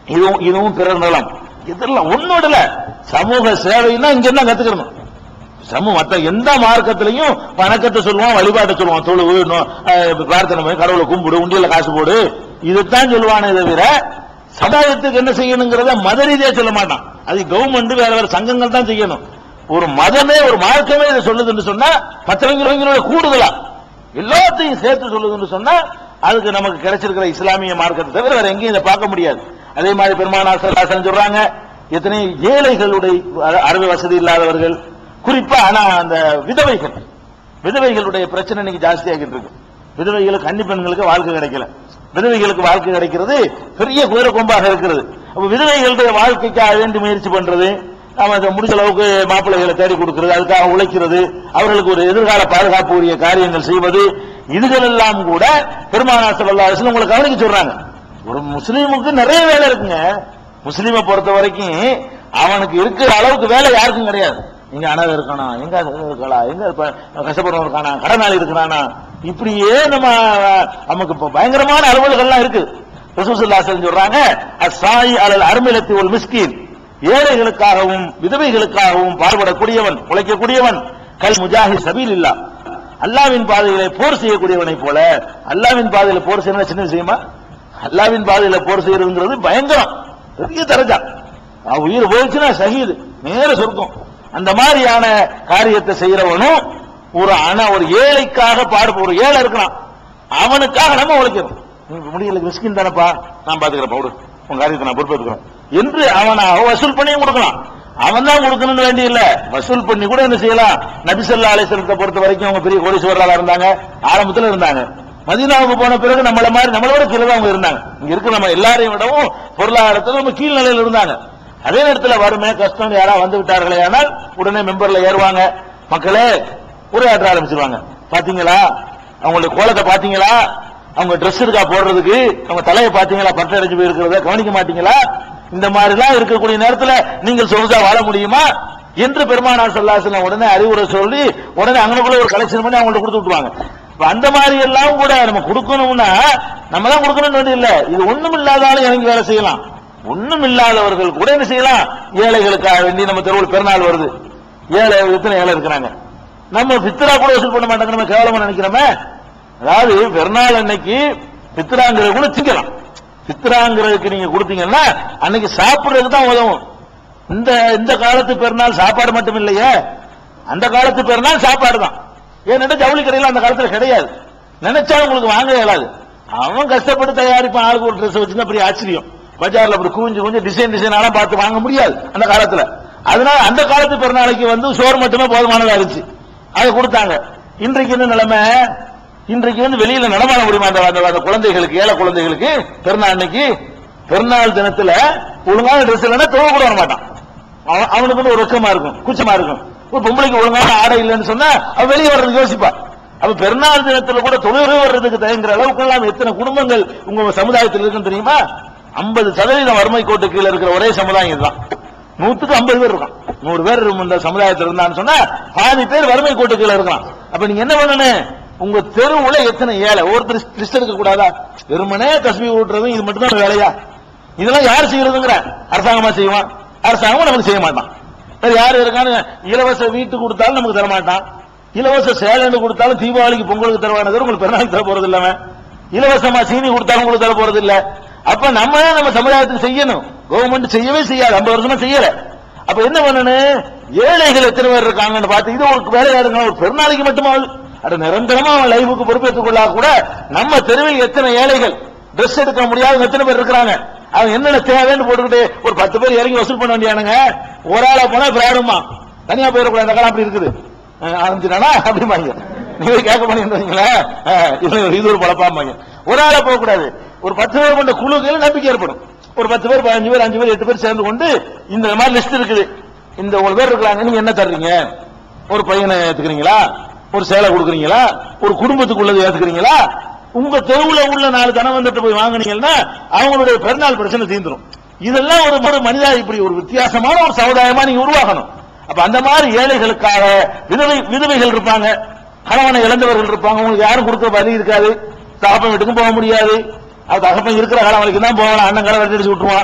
இதுவும் இதுவும் பிறர் நலம் இதெல்லாம் ஒன்னோடல சமூக சேவைன்னா இங்க தான் கத்துக்கணும் சமூக மத்த எந்த மார்க்கத்திலையும் வணக்கத்தை சொல்லுவான் வழிபாட்டை சொல்லுவான் தொழு நோ- அஹ், பிரார்த்தனை பண்ணி கடவுளை கும்பிடு உண்டியல காசு போடு இதுதான் சொல்லுவானே தவிர சமுதாயத்துக்கு என்ன செய்யணுங்கிறத மத ரீதியா சொல்ல மாட்டான் அது கவர்மெண்ட் வேற வேற சங்கங்கள் தான் செய்யணும் ஒரு மதமே ஒரு மார்க்கமே இதை சொல்லுதுன்னு சொன்னா மற்றவங்களோட கூடுதலா எல்லாத்தையும் சேர்த்து சொல்லுதுன்னு சொன்னா அதுக்கு நமக்கு கிடைச்சிருக்கிற இஸ்லாமிய மார்க்கத்தை தவிர வேற எங்கேயும் இதை பார்க்க முடியாது அதே மாதிரி பெருமானார் சல்லாசன் சொல்றாங்க எத்தனை ஏழைகளுடைய அ- அறுவை வசதி இல்லாதவர்கள் குறிப்பா ஆனா அந்த விதவைகள் விதவைகளுடைய பிரச்சனை இன்னைக்கு ஜாஸ்தியாகிட்டு இருக்கு விதவைகளுக்கு கன்னி பெண்களுக்கு வாழ்க்கை கிடைக்கல விதவைகளுக்கு வாழ்க்கை கிடைக்கிறது பெரிய குதிரை கொம்பாக இருக்கிறது அப்ப விதவைகளுடைய வாழ்க்கைக்காக வேண்டி முயற்சி பண்றது நாம அதை முடிஞ்ச அளவுக்கு மாப்பிள்ளைகளை தேடி கொடுக்கிறது அதுக்காக உழைக்கிறது அவர்களுக்கு ஒரு எதிர்கால பாதுகாப்பு உரிய காரியங்கள் செய்வது இதுகள் எல்லாம் கூட பெருமானார் ஸல்லல்லாஹு அலைஹி வஸல்லம் உங்களை கவனிக்க சொல்றாங்க ஒரு முஸ்லீமுக்கு நிறைய வேலை இருக்குங்க முஸ்லீமை பொறுத்த வரைக்கும் அவனுக்கு இருக்கிற அளவுக்கு வேலை யாருக்கும் கிடையாது எங்க அனாதை இருக்கானா எங்க இருக்கலாம் எங்க இப்ப கஷ்டப்படுறவன் இருக்கானா கடனாளி இருக்கிறானா இப்படியே நம்ம நமக்கு இப்ப பயங்கரமான அலுவல்கள்லாம் இருக்கு ரசூசுல்லாசன் சொல்றாங்க அசாயி அலல் அருமிலத்தி ஒரு மிஸ்கின் ஏழைகளுக்காகவும் விதவைகளுக்காகவும் பாடுபடக்கூடியவன் உழைக்கக்கூடியவன் கல் முஜாஹி சபீல் இல்லா அல்லாவின் பாதையிலே போர் செய்யக்கூடியவனைப் போல அல்லாவின் பாதையில போர் செய்யணும் சின்ன விஷயமா அல்லாவின் பாதையில போர் செய்யறதுங்கிறது பயங்கரம் பெரிய தரஜா அவன் உயிர் போயிடுச்சுன்னா ஷஹீது நேர சொர்க்கம் அந்த மாதிரியான காரியத்தை செய்யறவனும் ஒரு அண ஒரு ஏழைக்காக பாடு ஒரு ஏழை இருக்கிறான் அவனுக்காக நம்ம உழைக்கணும் நீ முடியல மிஸ்கின் தானப்பா நான் பாத்துக்கிறேன் விடு உன் காரியத்தை நான் பொறுப்பேற்றுக்கிறேன் என்று அவனை வசூல் பண்ணியும் கொடுக்கலாம் அவன் தான் கொடுக்கணும்னு வேண்டிய இல்ல வசூல் பண்ணி கூட என்ன செய்யலாம் நபிசல்லா அலிசலத்தை பொறுத்த வரைக்கும் அவங்க பெரிய கோடீஸ்வரராக இருந்தாங்க ஆரம்பத்துல இருந்தாங்க மதீனாவுக்கு போன பிறகு நம்மள மாதிரி நம்மளோட கீழே தான் அவங்க இருந்தாங்க இங்க இருக்க நம்ம எல்லாரையும் விடவும் பொருளாதாரத்தில் நம்ம கீழ் நிலையில இருந்தாங்க அதே நேரத்தில் வறுமை கஷ்டம் யாராவது வந்து விட்டார்களே ஆனால் உடனே மெம்பர்ல ஏறுவாங்க மக்களே உரையாற்ற ஆரம்பிச்சிருவாங்க பாத்தீங்களா அவங்களுடைய கோலத்தை பாத்தீங்களா அவங்க Dress இருக்கா போடுறதுக்கு அவங்க தலையை பாத்தீங்களா பட்டை அடைஞ்சு போயிருக்கிறத கவனிக்க மாட்டீங்களா இந்த மாதிரி எல்லாம் இருக்கக்கூடிய நேரத்துல நீங்கள் சொகுசா வாழ முடியுமா என்று பெருமானார் சொல்லாசன உடனே அறிவுரை சொல்லி உடனே அங்கனக்குள்ள ஒரு கலெக்ஷன் பண்ணி அவங்கள்ட்ட கொடுத்து விட்டுருவாங்க இப்ப அந்த மாதிரி எல்லாம் கூட நம்ம கொடுக்கணும்னா நம்ம தான் கொடுக்கணும்னு வேண்டிய இல்ல இது ஒண்ணும் இல்லாதாலும் இறங்கி வேலை செய்யலாம் ஒண்ணும் இல்லாதவர்கள் கூட என்ன செய்யலாம் ஏழைகளுக்காக வேண்டி நம்ம தெருவில் பிறநாள் வருது ஏழை எத்தனை ஏழை இருக்கிறாங்க நம்ம பித்ரா கூட வசூல் பண்ண மாட்டாங்க நம்ம கேவலமா நினைக்கிறோமே அதாவது பெருநாள் அன்னைக்கு பித்ராங்கிறது கூட திங்கலாம் பித்ராங்கிறதுக்கு நீங்க கொடுத்தீங்கன்னா அன்னைக்கு சாப்பிடுறதுக்கு தான் உதவும் இந்த இந்த காலத்து பெருநாள் சாப்பாடு மட்டும் இல்லையே அந்த காலத்து பெருநாள் சாப்பாடு தான் ஏன்னா ஜவுளி கடையில் அந்த காலத்துல கிடையாது நினைச்சா உங்களுக்கு வாங்க இயலாது அவன் கஷ்டப்பட்டு தயாரிப்பான் ஆளுக்கு ஒரு ட்ரெஸ் வச்சுன்னா பெரிய ஆச்சரியம் பஜார்ல அப்படி குவிஞ்சு குவிஞ்சு டிசைன் டிசைன் பார்த்து வாங்க முடியாது அந்த காலத்துல அதனால அந்த காலத்து பெருநாளைக்கு வந்து சோறு மட்டுமே போதுமானதா இருந்துச்சு அதை கொடுத்தாங்க இன்றைக்கு என்ன நிலைமை இன்றைக்கு வந்து வெளியில நடமாட முடியுமா அந்த அந்த- அந்த குழந்தைகளுக்கு ஏழை குழந்தைகளுக்கு பெருநாள் அன்னைக்கு பெருநாள் தினத்துல ஒழுங்கான ட்ரெஸ் இல்லைன்னா தொழில் கூட வர மாட்டான் அவன் அவனுக்கு வந்து ஒரு வெக்கமா இருக்கும் கூச்சமா இருக்கும் ஒரு பொம்பளைக்கு ஒழுங்கான ஆடை இல்லைன்னு சொன்னா அவன் வெளியே வர்றதுக்கு யோசிப்பா அப்ப பெருநாள் தினத்துல கூட தொழில் வர்றதுக்கு தயங்குற அளவுக்கு எல்லாம் எத்தனை குடும்பங்கள் உங்க சமுதாயத்தில் இருக்குன்னு தெரியுமா ஐம்பது சதவீதம் வறுமை கோட்டு கீழே இருக்கிற ஒரே சமுதாயம் இதுதான் நூத்துக்கு ஐம்பது பேர் இருக்கான் நூறு பேர் இந்த சமுதாயத்தில் இருந்தான்னு சொன்னா பாதி பேர் வறுமை கோட்டு கீழே இருக்கலாம் அப்ப நீங்க என்ன பண்ணணும் உங்க தெருவுல எத்தனை ஏழை ஒருத்தர் லிஸ்ட் எடுக்க கூடாதா வெறுமனே தஸ்மி ஊட்டுறதும் இது மட்டும் தான் வேலையா இதெல்லாம் யார் செய்யறதுங்கிற அரசாங்கமா செய்வான் அரசாங்கம் நமக்கு செய்ய மாட்டான் வேற யாரு இருக்கான்னு இலவச வீட்டு கொடுத்தாலும் நமக்கு தர மாட்டான் இலவச சேலன்னு கொடுத்தாலும் தீபாவளிக்கு பொங்கலுக்கு தருவானது உங்களுக்கு பெருநாள் தர போறது இல்லாம இலவசமா சீனி கொடுத்தாலும் உங்களுக்கு தர போறது இல்ல அப்ப நம்ம தான் நம்ம சமுதாயத்துக்கு செய்யணும் கவர்மெண்ட் செய்யவே செய்யாது ஐம்பது வருஷமா செய்யல அப்ப என்ன பண்ணணும் ஏழைகள் எத்தனை பேர் இருக்காங்கன்னு பார்த்து இது ஒரு வேலையா இருங்க ஒரு பெருநாளைக்கு மட்டுமாவது அது நிரந்தரமா அவன் லைஃபுக்கு பொறுப்பேற்றுக் கொள்ளா கூட நம்ம தெருவில் எத்தனை ஏழைகள் ட்ரெஸ் எடுக்க முடியாத எத்தனை பேர் இருக்கிறாங்க அவன் என்னென்ன தேவைன்னு போட்டுக்கிட்டு ஒரு பத்து பேர் இறங்கி வசூல் பண்ண வேண்டியானுங்க ஒரு ஆளா போனா பிராடுமா தனியா போயிடக்கூடாது அந்த காலம் அப்படி இருக்குது அஹ் ஆரம்பிச்சுட்டானா அப்படிம்பாங்க நீங்க கேட்க பண்ணிருந்தீங்களா இது இது ஒரு பழப்பாம்பாங்க ஒரு ஆளா போக கூடாது ஒரு பத்து பேர் கொண்ட குழுக்கள் நம்பிக்கை ஏற்படும் ஒரு பத்து பேர் பதினஞ்சு பேர் அஞ்சு பேர் எட்டு பேர் சேர்ந்து கொண்டு இந்த மாதிரி லிஸ்ட் இருக்குது இந்த ஒரு பேர் இருக்கிறாங்க நீங்க என்ன தர்றீங்க ஒரு பையனை ஏத்துக்கிறீங்களா ஒரு சேலை கொடுக்குறீங்களா ஒரு குடும்பத்துக்குள்ளது ஏத்துக்கிறீங்களா உங்க தெருவுல உள்ள நாலு தனவந்திட்டு போய் வாங்குனீங்கன்னா அவங்களுடைய பெருநாள் பிரச்சனை தீந்துரும் இதெல்லாம் ஒரு ஒரு மனிதா இப்படி ஒரு வித்தியாசமான ஒரு சமுதாயமா நீங்க உருவாக்கணும் அப்ப அந்த மாதிரி ஏழைகளுக்காக விதவை விதவைகள் இருப்பாங்க கணவனை இழந்தவர்கள் இருப்பாங்க உங்களுக்கு யாரும் கொடுக்க வழி இருக்காது தகப்பன் வீட்டுக்கும் போக முடியாது அது தகப்பன் இருக்கிற காலம் வரைக்கும் தான் போகலாம் அண்ணன் கடை வெட்டி அடிச்சு விட்டுருவான்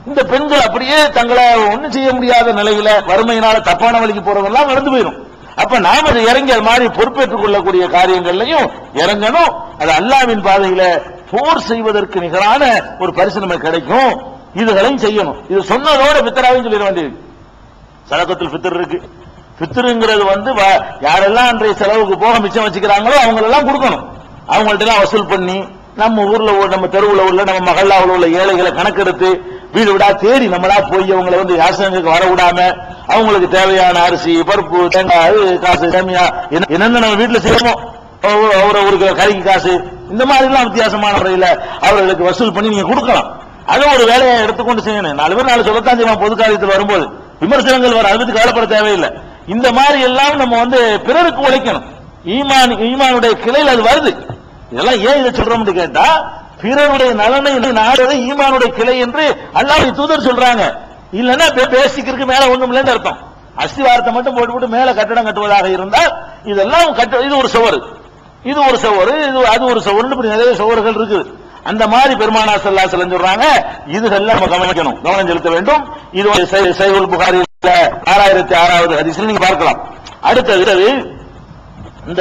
இந்த பெண்கள் அப்படியே தங்களை ஒண்ணும் செய்ய முடியாத நிலையில வறுமையினால தப்பான வழிக்கு போறதெல்லாம் நடந்து போயிடும் அப்ப நாம அதை இறங்கி அது மாதிரி பொறுப்பேற்றுக் கொள்ளக்கூடிய காரியங்கள்லையும் இறங்கணும் அது அல்லாவின் பாதையில போர் செய்வதற்கு நிகரான ஒரு பரிசு நமக்கு கிடைக்கும் இதுகளையும் செய்யணும் இது சொன்னதோட பித்தராவையும் சொல்லிட வேண்டியது சதகத்துல் ஃபித்ர் இருக்கு ஃபித்ருங்கிறது வந்து வ- யாரெல்லாம் அன்றைய செலவுக்கு போக மிச்சம் வச்சுக்கிறாங்களோ அவங்களெல்லாம் கொடுக்கணும் அவங்கள்ட்ட எல்லாம் வசூல் பண்ணி நம்ம ஊர்ல உள்ள நம்ம தெருவுல உள்ள நம்ம மகல்லாவுல உள்ள ஏழைகளை கணக்கெடுத்து வீடு விடா தேடி நம்மளா போய் அவங்களை வந்து யாசகங்களுக்கு வர விடாம அவங்களுக்கு தேவையான அரிசி பருப்பு தேங்காய் காசு சேமியா என்ன- என்னென்ன நம்ம வீட்டுல செய்யணும் ஒரு ஒரு ஒரு கிலோ கறிக்கு காசு இந்த மாதிரி எல்லாம் வித்தியாசமான முறையில அவர்களுக்கு வசூல் பண்ணி நீங்க கொடுக்கலாம் அது ஒரு வேலையை எடுத்துக்கொண்டு செய்யணும் நாலு பேர் நாலு சொல்லத்தான் செய்வான் பொது காரியத்தில் வரும்போது விமர்சனங்கள் வர அதை பத்தி கவலைப்பட தேவையில்லை இந்த மாதிரி எல்லாம் நம்ம வந்து பிறருக்கு உழைக்கணும் ஈமான் ஈமானுடைய கிளையில் அது வருது இதெல்லாம் ஏன் இதை சொல்றோம்னு கேட்டா பிறருடைய நலனை நாடுறது ஈமானுடைய கிளை என்று அல்லாஹ்வுடைய தூதர் சொல்றாங்க இல்லன்னா பேசிக்கிறதுக்கு மேல ஒண்ணும் இல்லைன்னு அர்த்தம் அஸ்திவாரத்தை மட்டும் போட்டு போட்டு மேல கட்டடம் கட்டுவதாக இருந்தால் இதெல்லாம் கட்ட இது ஒரு சுவர் இது ஒரு சுவர் இது அது ஒரு சுவர்னு இப்படி நிறைய சுவர்கள் இருக்குது அந்த மாதிரி பெருமானா சல்லா சொல்றாங்க இதுகெல்லாம் நம்ம கவனிக்கணும் கவனம் செலுத்த வேண்டும் இது ஒரு சை- சைகுல் புகாரில் ஆறாயிரத்தி ஆறாவது ஹதீஸ்ல நீங்க பார்க்கலாம் அடுத்தது இந்த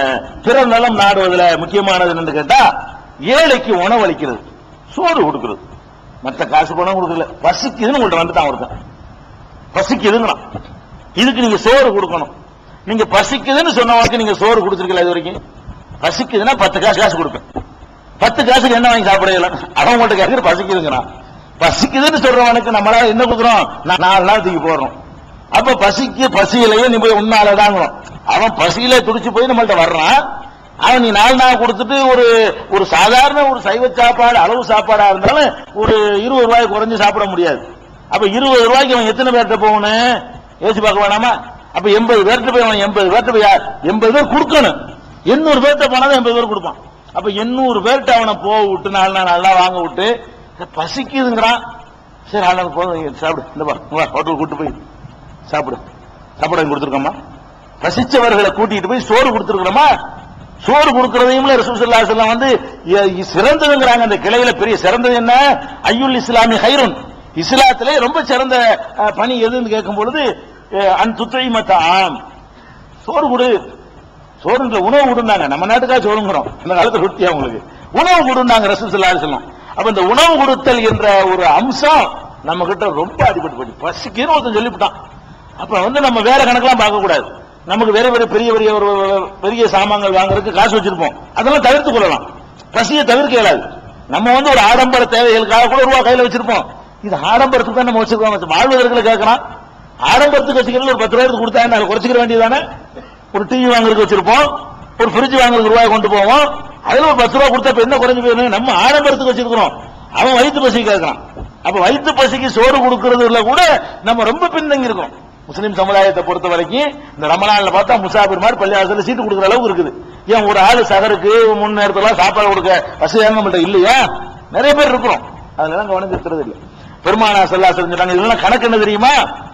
பிறர் நலம் நாடுவதுல முக்கியமானது என்னன்னு கேட்டா ஏழைக்கு உணவளிக்கிறது சோறு கொடுக்கிறது மற்ற காசு பணம் கொடுக்கல பசிக்குதுன்னு உங்கள்ட்ட வந்துட்டான் ஒருத்தன் பசிக்குதுங்கிறான் இதுக்கு நீங்க சோறு கொடுக்கணும் நீங்க பசிக்குதுன்னு சொன்னவனுக்கு நீங்க சோறு கொடுத்துருக்கல இது வரைக்கும் பசிக்குதுன்னா பத்து காசு காசு கொடுப்பேன் பத்து காசுக்கு என்ன வாங்கி சாப்பிடலாம் அவன் உங்கள்ட்ட கேட்கிற பசிக்குதுங்கிறான் பசிக்குதுன்னு சொல்றவனுக்கு நம்மளால என்ன கொடுக்குறோம் நா- நாலு நாள் தூக்கி போடுறோம் அப்ப பசிக்கு பசியிலேயே நீ போய் உன்னாலதாங்கிறோம் அவன் பசியில துடிச்சு போய் நம்மள்ட்ட வர்றான் அவன் நீ நாலு நாள் கொடுத்துட்டு ஒரு ஒரு சாதாரண ஒரு சைவ சாப்பாடு அளவு சாப்பாடா இருந்தாலும் ஒரு இருபது ரூபாய் குறைஞ்சு சாப்பிட முடியாது அப்ப இருபது ரூபாய்க்கு அவன் எத்தனை பேர்கிட்ட போகணும் யோசிச்சு பார்க்க வேணாமா அப்ப எண்பது பேர்கிட்ட போய் அவன் எண்பது பேர்கிட்ட போய் யார் எண்பது பேர் கொடுக்கணும் எண்ணூறு பேர்கிட்ட போனாதான் எண்பது பேர் கொடுப்பான் அப்ப எண்ணூறு பேர்கிட்ட அவனை போக விட்டு நாலு நாள் நல்லா வாங்க விட்டு பசிக்குதுங்கிறான் சரி ஆளுங்க போதும் சாப்பிடு இந்த பா ஹோட்டல் கூட்டு போய் சாப்பிடு சாப்பாடு வாங்கி கொடுத்துருக்கோமா பசிச்சவர்களை கூட்டிட்டு போய் சோறு கொடுத்துருக்கிறோமா சோறு கொடுக்கறதையும் ரசூசல்லா செல்லம் வந்து எ- இ- சிறந்ததுங்கிறாங்க அந்த கிளையில பெரிய சிறந்தது என்ன ஐயுல் இஸ்லாமி ஹைருன் இஸ்லாத்திலே ரொம்ப சிறந்த அஹ், பணி எதுன்னு கேட்கும் பொழுது அஹ், அன் துத்தை ஆம் சோறு கொடு சோறுன்ற உணவு கொடுந்தாங்க நம்ம நாட்டுக்காக சோறுங்கிறோம் இந்த காலத்துல ரொட்டியா உங்களுக்கு உணவு கொடுந்தாங்க ரசூசல்லா செல்லம் அப்ப இந்த உணவு கொடுத்தல் என்ற ஒரு அம்சம் நம்ம கிட்ட ரொம்ப அடிபட்டு போச்சு பசிக்குன்னு ஒருத்தன் சொல்லிவிட்டான் அப்ப வந்து நம்ம வேற கணக்கெல்லாம் பார்க்க கூடாது நமக்கு வேற வேற பெரிய பெரிய ஒரு பெரிய சாமான்கள் வாங்குறதுக்கு காசு வச்சிருப்போம் அதெல்லாம் தவிர்த்து கொள்ளலாம் பசியை தவிர்க்க இயலாது நம்ம வந்து ஒரு ஆடம்பர தேவைகளுக்காக கூட ரூபா கையில வச்சிருப்போம் இது ஆடம்பரத்துக்கு தான் நம்ம வச்சிருக்கோம் வாழ்வதற்கு கேட்கலாம் ஆடம்பரத்துக்கு வச்சுக்கிறது ஒரு பத்து ரூபாய்க்கு கொடுத்தா என்ன, அதை குறைச்சிக்கிற வேண்டியதானே ஒரு டிவி வாங்குறதுக்கு வச்சிருப்போம் ஒரு ஃப்ரிட்ஜ் வாங்குறதுக்கு ரூபாய் கொண்டு போவோம் அதுல ஒரு பத்து ரூபா கொடுத்தா இப்ப என்ன குறைஞ்சு போயிடும் நம்ம ஆடம்பரத்துக்கு வச்சிருக்கிறோம் அவன் வயிற்று பசி கேட்கறான் அப்ப வயிற்று பசிக்கு சோறு கொடுக்கறதுல கூட நம்ம ரொம்ப பின்தங்கி இருக்கோம் முஸ்லிம் சமுதாயத்தை பொறுத்த வரைக்கும் இந்த ரமலான்ல பார்த்தா முசாபிர் மாதிரி பள்ளிவாசல்ல சீட்டு கொடுக்குற அளவுக்கு இருக்குது ஏன் ஒரு ஆளு சகருக்கு முன் நேரத்துல சாப்பாடு கொடுக்க வசதியான நம்மள்ட்ட இல்லையா நிறைய பேர் இருக்கிறோம் அதெல்லாம் கவனம் செலுத்துறது இல்லை பெருமானா சல்லா சொல்றாங்க இதெல்லாம் கணக்கு என்ன தெரியுமா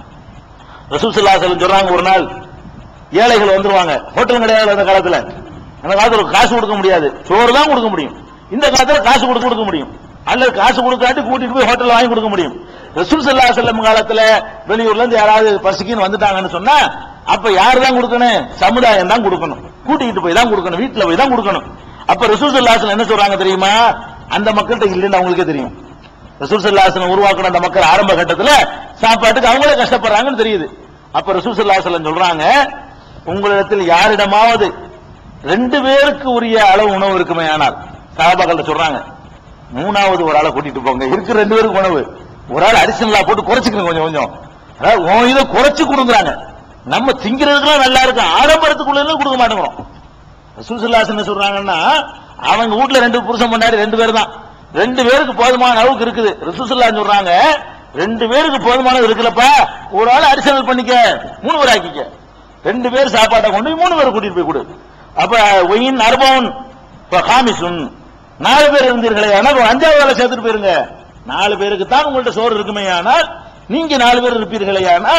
ரசூல் சல்லா சொல்றாங்க ஒரு நாள் ஏழைகள் வந்துருவாங்க ஹோட்டல் கிடையாது அந்த காலத்துல அந்த காலத்துல காசு கொடுக்க முடியாது சோறு தான் கொடுக்க முடியும் இந்த காலத்துல காசு கொடுக்க கொடுக்க முடியும் அல்லது காசு கொடுக்காட்டி கூட்டிட்டு போய் ஹோட்டல்ல வாங்கி கொடுக்க முடியும் ரசூல் சல்லா செல்லம் காலத்துல வெளியூர்ல இருந்து யாராவது பசிக்குன்னு வந்துட்டாங்கன்னு சொன்னா அப்ப யாரு தான் கொடுக்கணும் சமுதாயம் தான் கொடுக்கணும் கூட்டிட்டு போய் தான் கொடுக்கணும் வீட்டுல போய் தான் கொடுக்கணும் அப்ப ரசூல் சல்லா செல்லம் என்ன சொல்றாங்க தெரியுமா அந்த மக்கள்கிட்ட இல்லைன்னு அவங்களுக்கே தெரியும் ரசூல் சல்லாஹன் உருவாக்கின அந்த மக்கள் ஆரம்ப கட்டத்துல சாப்பாட்டுக்கு அவங்களே கஷ்டப்படுறாங்கன்னு தெரியுது அப்ப ரசூல் சல்லாஹன் சொல்றாங்க உங்களிடத்தில் யாரிடமாவது ரெண்டு பேருக்கு உரிய அளவு உணவு இருக்குமே ஆனால் சாபாக்கள்ட்ட சொல்றாங்க மூணாவது ஒரு ஆளை கூட்டிட்டு போங்க இருக்கு ரெண்டு பேருக்கு உணவு ஒரு ஆள் அடிஷனலா போட்டு குறைச்சிக்கணும் கொஞ்சம் கொஞ்சம் அதாவது உன் இதை குறைச்சு கொடுக்குறாங்க நம்ம திங்கிறதுக்குலாம் நல்லா இருக்கும் ஆடம்பரத்துக்குள்ள கொடுக்க மாட்டேங்கிறோம் ரசூலுல்லாஹி என்ன சொல்றாங்கன்னா அவங்க வீட்ல ரெண்டு புருஷன் கொண்டாடி ரெண்டு பேர் தான் ரெண்டு பேருக்கு போதுமான அளவுக்கு இருக்குது ரசூலுல்லாஹி சொல்றாங்க ரெண்டு பேருக்கு போதுமானது இருக்குல்லப்பா ஒரு ஆள் அடிஷனல் பண்ணிக்க மூணு பேர் ஆக்கிக்க ரெண்டு பேர் சாப்பாட்டை கொண்டு போய் மூணு பேர் கூட்டிட்டு போய் கொடு அப்ப ஒயின் அர்பவன் காமிசுன் நாலு பேர் இருந்தீர்களே ஆனால் ஒரு அஞ்சாவது வேலை சேர்த்துட்டு போயிருங்க நாலு பேருக்கு தான் உங்கள்ட்ட சோறு இருக்குமே ஆனால் நீங்க நாலு பேர் இருப்பீர்களே ஆனால்